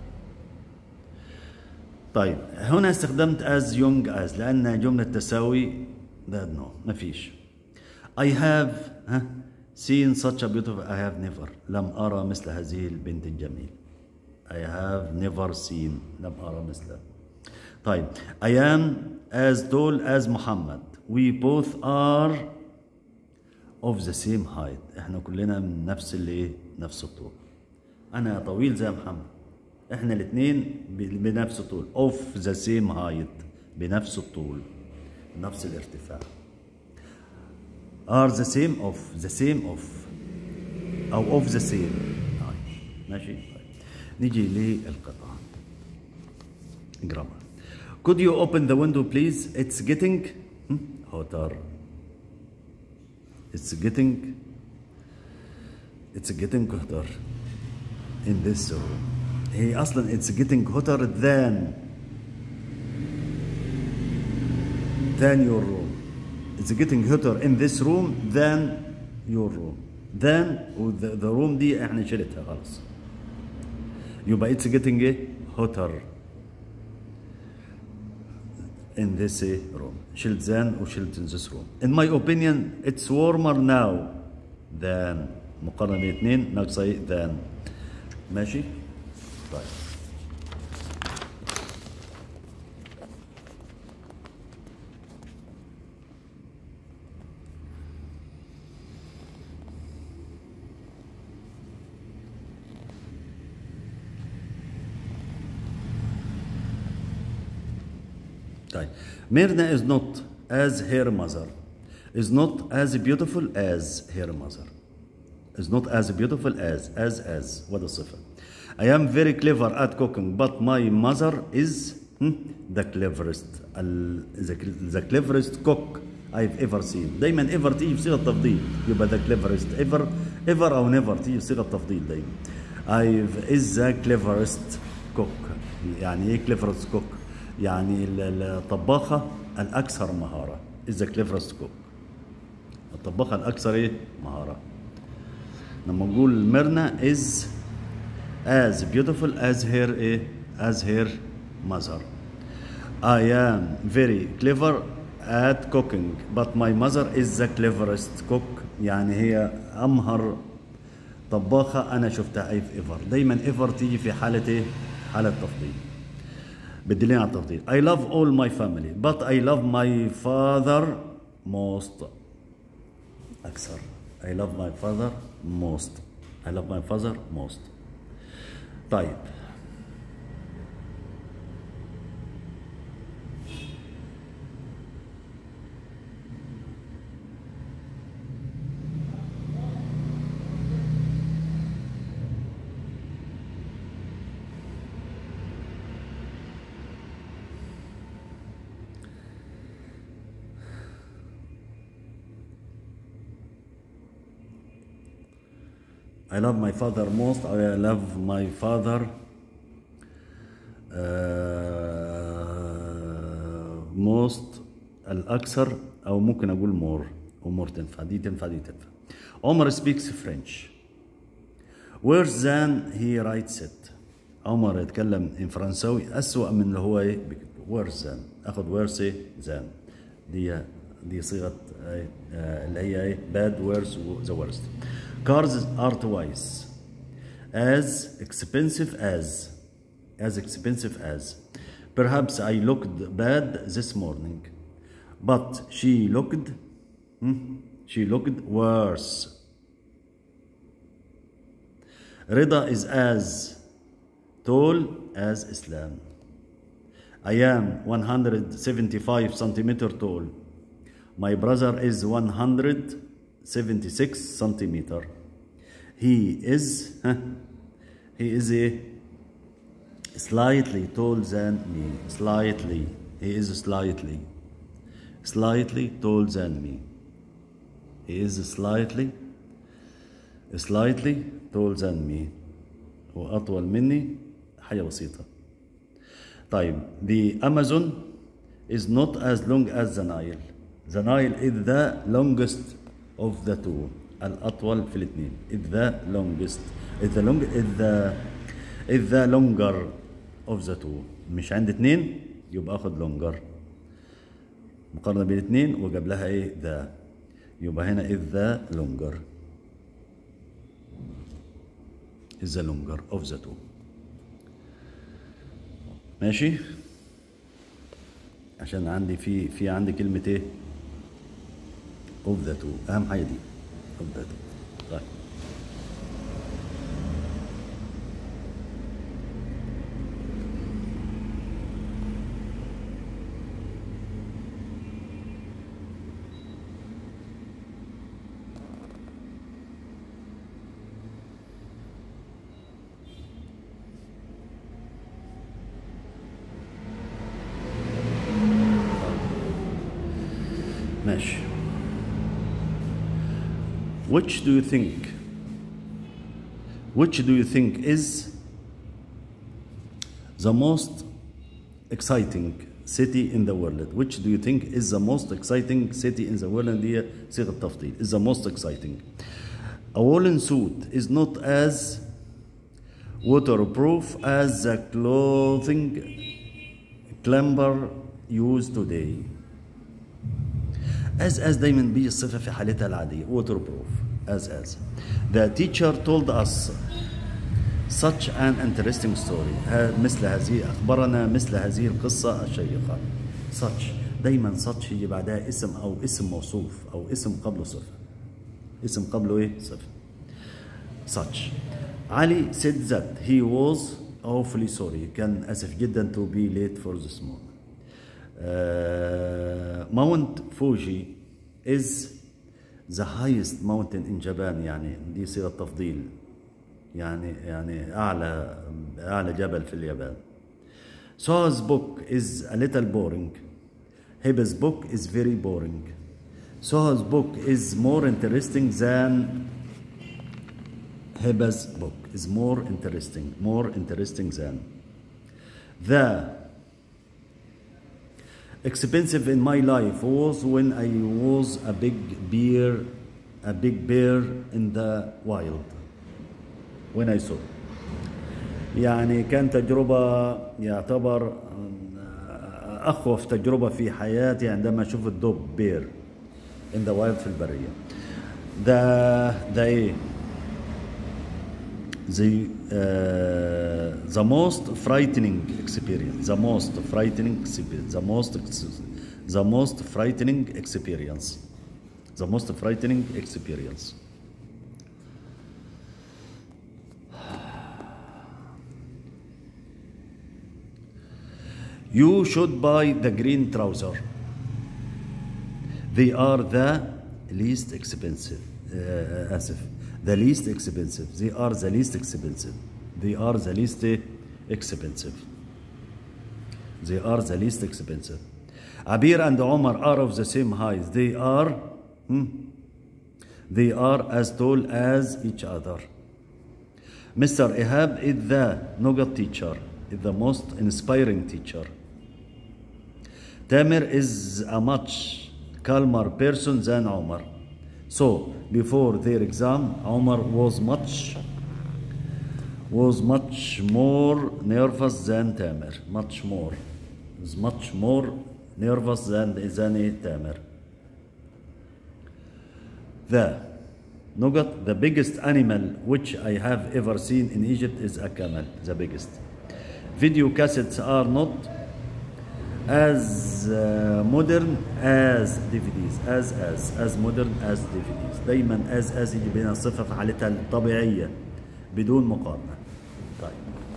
طيب هنا استخدمت as young as لأن جملة تساوي ده no ما فيش I have ها seen such a beautiful I have never لم أرى مثل هذه البنت الجميل I have never seen لم أرى مثلها طيب I am as tall as محمد we both are of the same height احنا كلنا من نفس الايه نفس الطول انا طويل زي محمد احنا الاثنين بنفس الطول of the same height بنفس الطول نفس الارتفاع are the same of the same of او of the same height ماشي طيب. نيجي للقطعة grammar could you open the window please it's getting hmm, hotter it's getting it's getting hotter in this room هي اصلا it's getting hotter than than your room it's getting hotter in this room than your room than the, the room دي احنا شلتها خلاص يبقى it's getting ايه hotter in this eh, room شلت than وشلت in this room in my opinion it's warmer now than مقارنة بين اثنين ناقصة ايه than ماشي طيب طيب ميرنا is not as her mother is not as beautiful as her mother is not as beautiful as as as وده الصفة I am very clever at cooking but my mother is hmm, the cleverest ال- the, the cleverest cook I've ever seen دايما ever تيجي بصيغة تفضيل يبقى the cleverest ever ever أو never تيجي بصيغة تفضيل دايما I've is the cleverest cook يعني ايه cleverest cook يعني ال- الطباخة الأكثر مهارة is the cleverest cook الطباخة الأكثر إيه؟ مهارة لما نقول ميرنا is as beautiful as her إيه؟ as her mother I am very clever at cooking but my mother is the cleverest cook يعني هي أمهر طباخة أنا شفتها أي في ايفر دايما ايفر تيجي في حالة إيه؟ حالة تفضيل بدلين على التفضيل I love all my family but I love my father most أكثر I love my father most I love my father most طيب I love my father most I love my father uh, most الأكثر أو ممكن أقول more ومور تنفع دي تنفع دي تنفع عمر speaks French worse than he writes it عمر يتكلم إن فرنساوي أسوأ من اللي هو إيه بيكتبه worse than أخد worse إيه than دي دي صيغة إيه، آه، اللي هي إيه bad worse و the worst cars are twice as expensive as as expensive as perhaps I looked bad this morning but she looked hmm, she looked worse Rida is as tall as Islam. I am 175 centimeter tall. My brother is 176 centimeter. He is, huh, he is a slightly tall than me. Slightly. He is slightly. Slightly tall than me. He is slightly slightly tall than me هو أطول مني حاجة بسيطة طيب the Amazon is not as long as the Nile the Nile is the longest of the two الأطول في الاثنين is the longest is the long is the is the longer of the two مش عند اثنين يبقى اخد longer مقارنة بين اثنين وجاب لها ايه the يبقى هنا is the longer is the longer of the two ماشي عشان عندي في في عندي كلمة ايه of the two أهم حاجة دي of the two طيب ماشي which do you think which do you think is the most exciting city in the world which do you think is the most exciting city in the world دي صيغة تفضيل is the most exciting a woolen suit is not as waterproof as the clothing climber used today as as دايما بيجي الصفة في حالتها العادية waterproof as as the teacher told us such an interesting story ها- مثل هذه أخبرنا مثل هذه القصة الشيقة such دايما such يجي بعدها اسم أو اسم موصوف أو اسم قبله صفة اسم قبله إيه صفة such علي said that he was awfully sorry كان أسف جدا to be late for this morning uh, Mount Fuji is the highest mountain in Japan يعني دي صيغة تفضيل يعني يعني أعلى أعلى جبل في اليابان Soha's book is a little boring Hiba's book is very boring Soha's book is more interesting than Hiba's book is more interesting more interesting than the expensive in my life was when I was a big bear, a big bear in the wild. When I saw. يعني كان تجربة يعتبر أخوف تجربة في حياتي عندما شفت دب بير in the wild في البرية. The the إيه؟ the uh, the most frightening experience the most frightening experience the most ex- the most frightening experience the most frightening experience you should buy the green trouser they are the least expensive uh, asif the least expensive they are the least expensive they are the least expensive they are the least expensive Abir and Omar are of the same height they are hmm, they are as tall as each other Mr. Ihab is the Nogat teacher is the most inspiring teacher Tamir is a much calmer person than Omar. So before their exam, Omar was much was much more nervous than Tamir. Much more. Was much more nervous than than Tamir. The Nugat, the biggest animal which I have ever seen in Egypt is a camel, the biggest. Video cassettes are not as uh, modern as DVDs as as as modern as DVDs دايما as as يجي بين الصفة في حالتها الطبيعية بدون مقارنة طيب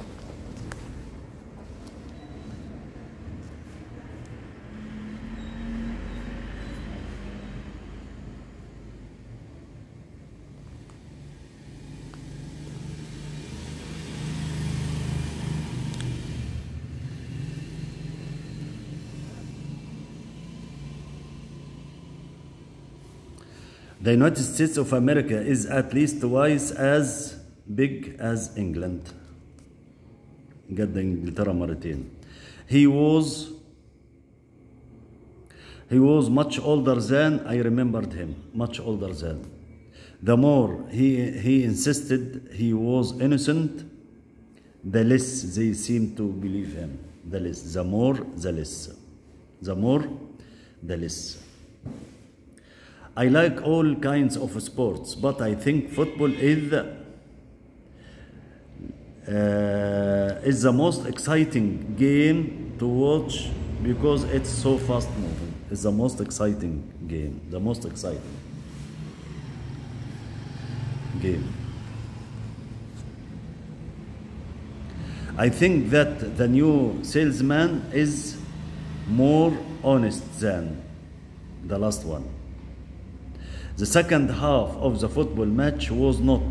The United States of America is at least twice as big as England. قد انجلترا مرتين. He was he was much older than I remembered him, much older than. The more he he insisted he was innocent, the less they seemed to believe him. The less, the more, the less. The more, the less. I like all kinds of sports, but I think football is the, uh, is the most exciting game to watch because it's so fast moving. It's the most exciting game, the most exciting game. I think that the new salesman is more honest than the last one. The second half of the football match was not.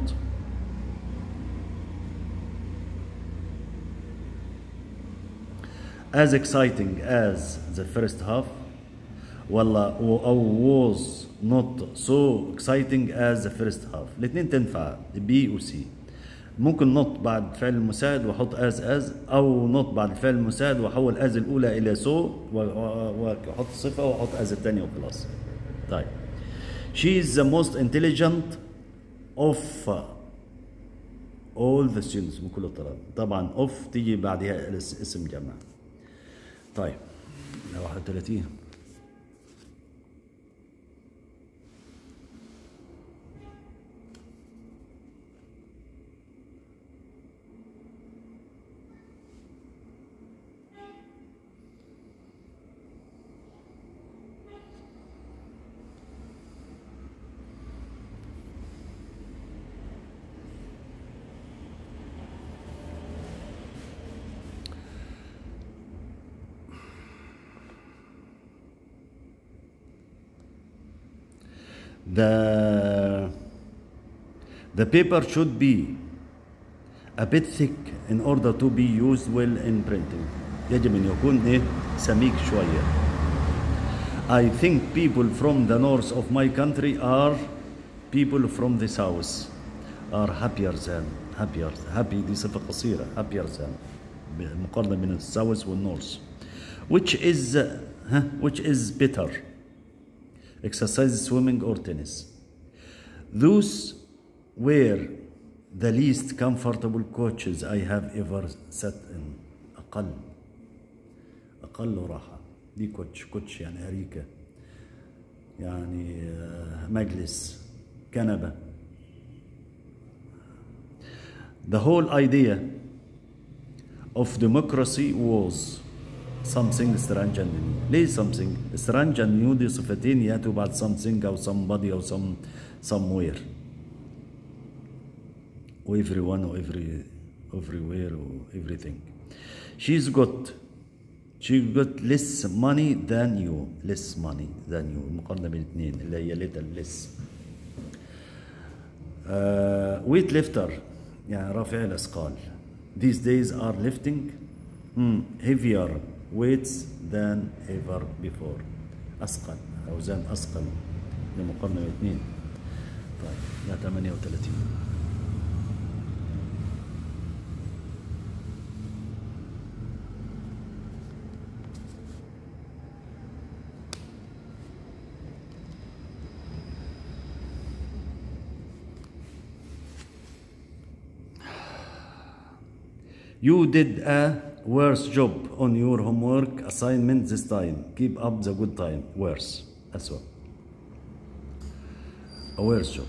As exciting as the first half, ولا أو was not so exciting as the first half. الاثنين تنفع B و C. ممكن not بعد فعل المساعد واحط as as او not بعد الفعل المساعد واحول as الاولى الى so واحط صفه واحط as الثانيه وخلاص. طيب. She is the most intelligent of all the students من كل الطلاب طبعا اوف تيجي بعدها الاس- اسم جمع طيب 31 the the paper should be a bit thick in order to be used well in printing يجب ان يكون ايه سميك شويه I think people from the north of my country are people from the south are happier than happier happy دي صفة قصيرة happier than مقارنة بين الساوث والنورث which is ها which is better exercise swimming or tennis those were the least comfortable coaches I have ever sat in أقل أقل راحة دي كوتش كوتش يعني أريكة يعني آه، مجلس كنبة the whole idea of democracy was something strange and new ليه something strange and new دي صفتين يأتوا بعد something أو somebody أو some somewhere و everyone و every everywhere و everything she's got she got less money than you less money than you المقارنة بين الاثنين اللي هي little less uh, weight lifter يعني رافع الأثقال these days are lifting hmm, heavier weights than ever before أثقل أوزان أثقل لمقارنة بين الاثنين طيب لا 38 You did a worse job on your homework assignment this time. Keep up the good time. Worse. أسوأ. A worse job.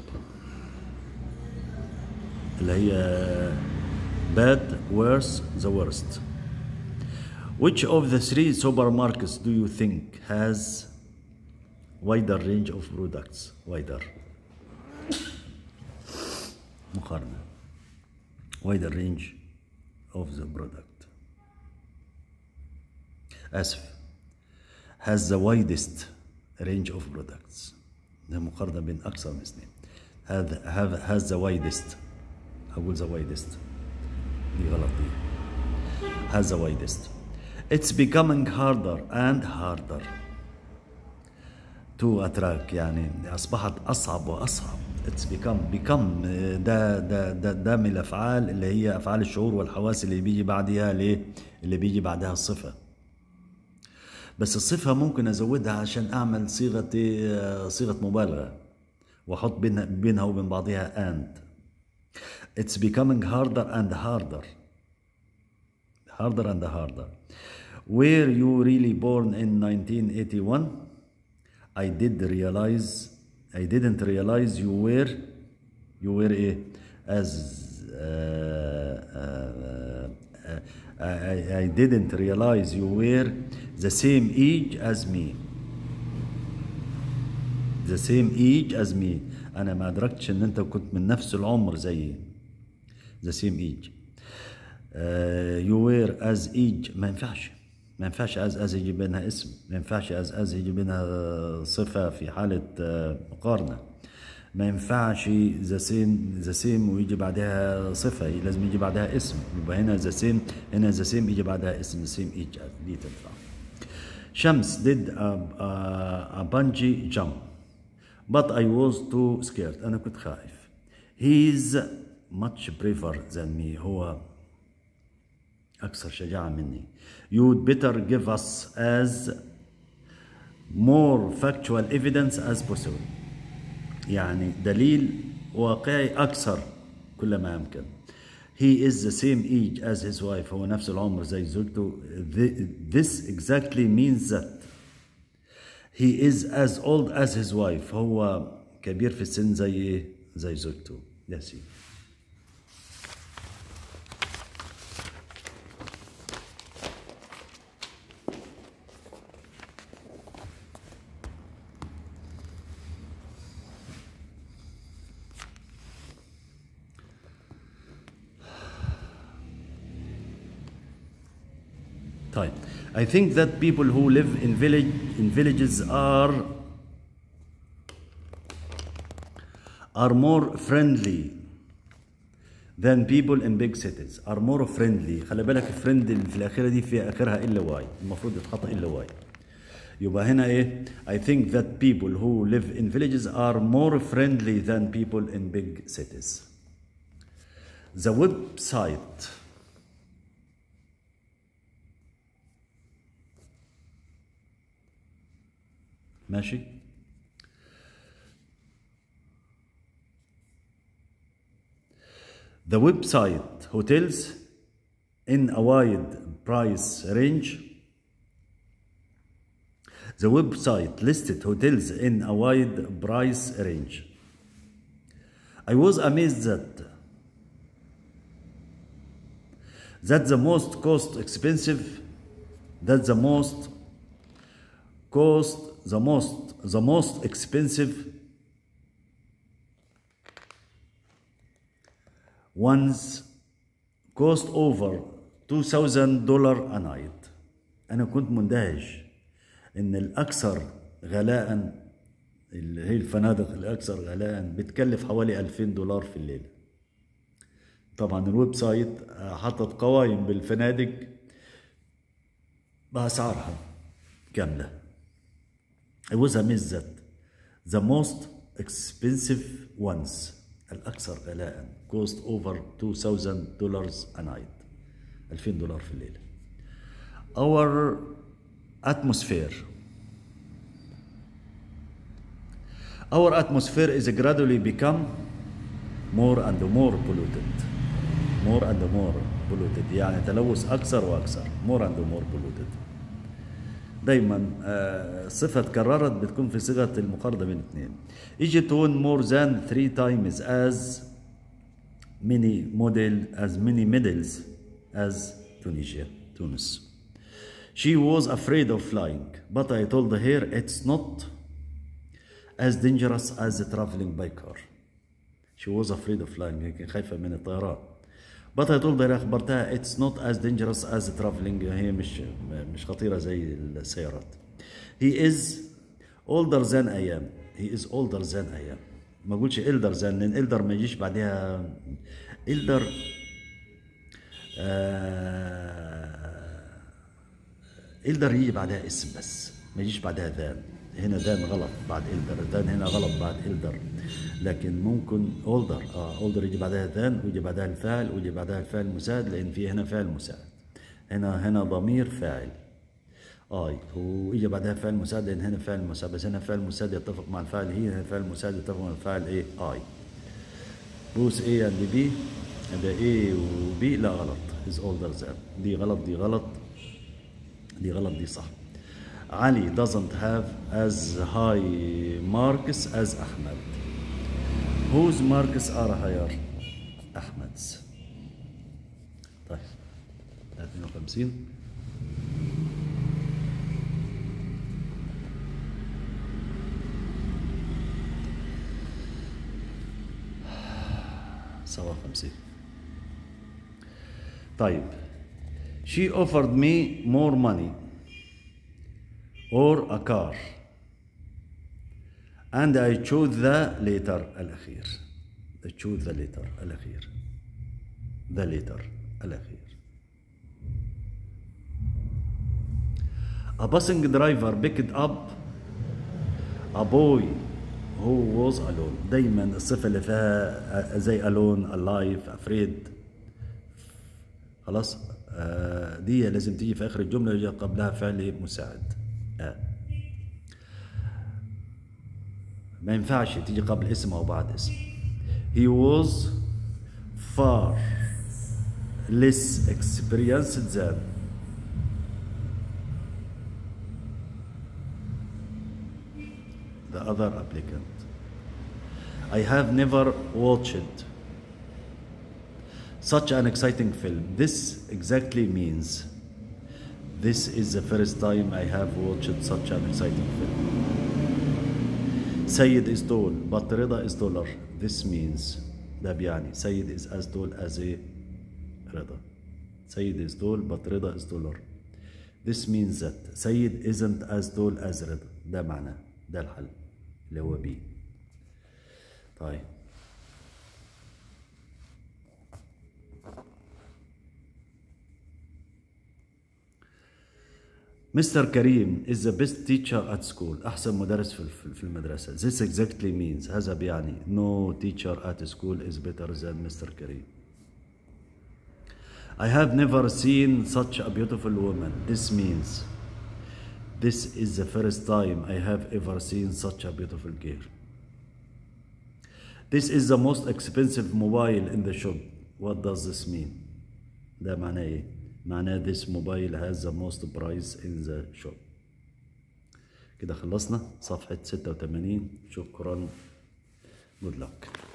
اللي هي bad, worse, the worst. Which of the three supermarkets do you think has wider range of products? Wider. مقارنة. Wider range of the product. آسف. Has the widest range of products. ده مقارنة بين أكثر من اثنين. هذا have has the widest. هقول the widest. دي غلط دي. Has the widest. It's becoming harder and harder to attract يعني أصبحت أصعب وأصعب. It's become become ده ده ده ده من الأفعال اللي هي أفعال الشعور والحواس اللي بيجي بعدها ليه؟ اللي بيجي بعدها الصفة. بس الصفة ممكن أزودها عشان أعمل صيغة إيه؟ صيغة مبالغة وأحط بينها بينها وبين بعضها and. It's becoming harder and harder. Harder and harder. Were you really born in 1981? I did realize I didn't realize you were you were a as uh, uh, uh, I, I didn't realize you were the same age as me the same age as me انا ما ادركتش ان انت كنت من نفس العمر زيي the same age uh, you were as age ما ينفعش ما ينفعش از از يجي بينها اسم ما ينفعش از از يجي بينها صفة في حالة آه، مقارنة ما ينفعش ذا سيم ذا سيم ويجي بعدها صفة لازم يجي بعدها اسم يبقى هنا ذا سيم هنا ذا سيم يجي بعدها اسم ذا سيم ايج دي تنفع شمس did a, a, a bungee jump but I was too scared أنا كنت خايف he's much braver than me هو أكثر شجاعة مني you'd better give us as more factual evidence as possible يعني دليل واقعي أكثر كل ما يمكن he is the same age as his wife هو نفس العمر زي زوجته Th- this exactly means that he is as old as his wife هو كبير في السن زي ايه زي زوجته يا سيدي طيب I think that people who live in village in villages are are more friendly than people in big cities are more friendly خلي بالك friend اللي في الأخيرة دي في آخرها إلا واي المفروض يتحط إلا واي يبقى هنا إيه I think that people who live in villages are more friendly than people in big cities the website ماشي The website hotels in a wide price range. The website listed hotels in a wide price range. I was amazed that that the most cost expensive that the most cost the most the most expensive ones cost over 2000 دولار a night انا كنت مندهش ان الاكثر غلاء اللي هي الفنادق الاكثر غلاء بتكلف حوالي 2000 دولار في الليله طبعا الويب سايت حطت قوائم بالفنادق باسعارها كامله I was amazed that the most expensive ones الأكثر غلاء cost over 2000 dollars a night 2000 دولار في الليلة our atmosphere our atmosphere is gradually become more and more polluted more and more polluted يعني تلوث أكثر وأكثر more and more polluted دايما آه، صفة تكررت بتكون في صيغة المقارنة بين اثنين Egypt won more than three times as many model as many medals as Tunisia Tunis She was afraid of flying but I told her it's not as dangerous as traveling by car She was afraid of flying هي كانت خايفة من الطيران But I told her أخبرتها it's not as dangerous as traveling هي مش مش خطيرة زي السيارات. He is older than I am. He is older than I am. ما اقولش elder than لأن elder ما يجيش بعدها elder آه elder يجي بعدها اسم بس ما يجيش بعدها ذان هنا ذان غلط بعد elder ذان هنا غلط بعد elder لكن ممكن older اه older يجي بعدها ذان ويجي بعدها الفاعل ويجي بعدها الفاعل المساعد لان في هنا فاعل مساعد هنا هنا ضمير فاعل اي ويجي بعدها فاعل مساعد لان هنا فاعل مساعد بس هنا فاعل مساعد يتفق مع الفاعل هي هنا فاعل مساعد يتفق مع الفاعل ايه اي بوس ايه عند بي يبقى ايه وبي لا غلط is older than دي غلط دي غلط دي غلط دي صح علي doesn't have as high marks as أحمد whose marks are higher أحمد's طيب 52 سبعة وخمسين طيب she offered me more money or a car and I chose the later الأخير I chose the later الأخير the later الأخير A busing driver picked up a boy who was alone دايما الصفة اللي فيها زي alone alive afraid خلاص آه دي لازم تيجي في آخر الجملة يجي قبلها فعل مساعد آه. ما ينفعش تيجي قبل اسم أو بعد اسم he was far less experienced than the other applicant. I have never watched such an exciting film. This exactly means this is the first time I have watched such an exciting film. Sayyid is tall, but Rida is taller. This means ده بيعني Sayyid is as tall as a Rida. Sayyid is tall, but Rida is taller. This means that Sayyid isn't as tall as Rida. ده معناه ده الحل اللي هو بي. طيب Mr. Karim is the best teacher at school. أحسن مدرس في في المدرسة. This exactly means هذا بيعني no teacher at school is better than Mr. Karim. I have never seen such a beautiful woman. This means this is the first time I have ever seen such a beautiful girl. This is the most expensive mobile in the shop. What does this mean? ده معناه ايه؟ معناه this mobile has the most price in the shop. كده خلصنا صفحة 86 شكرا. Good luck.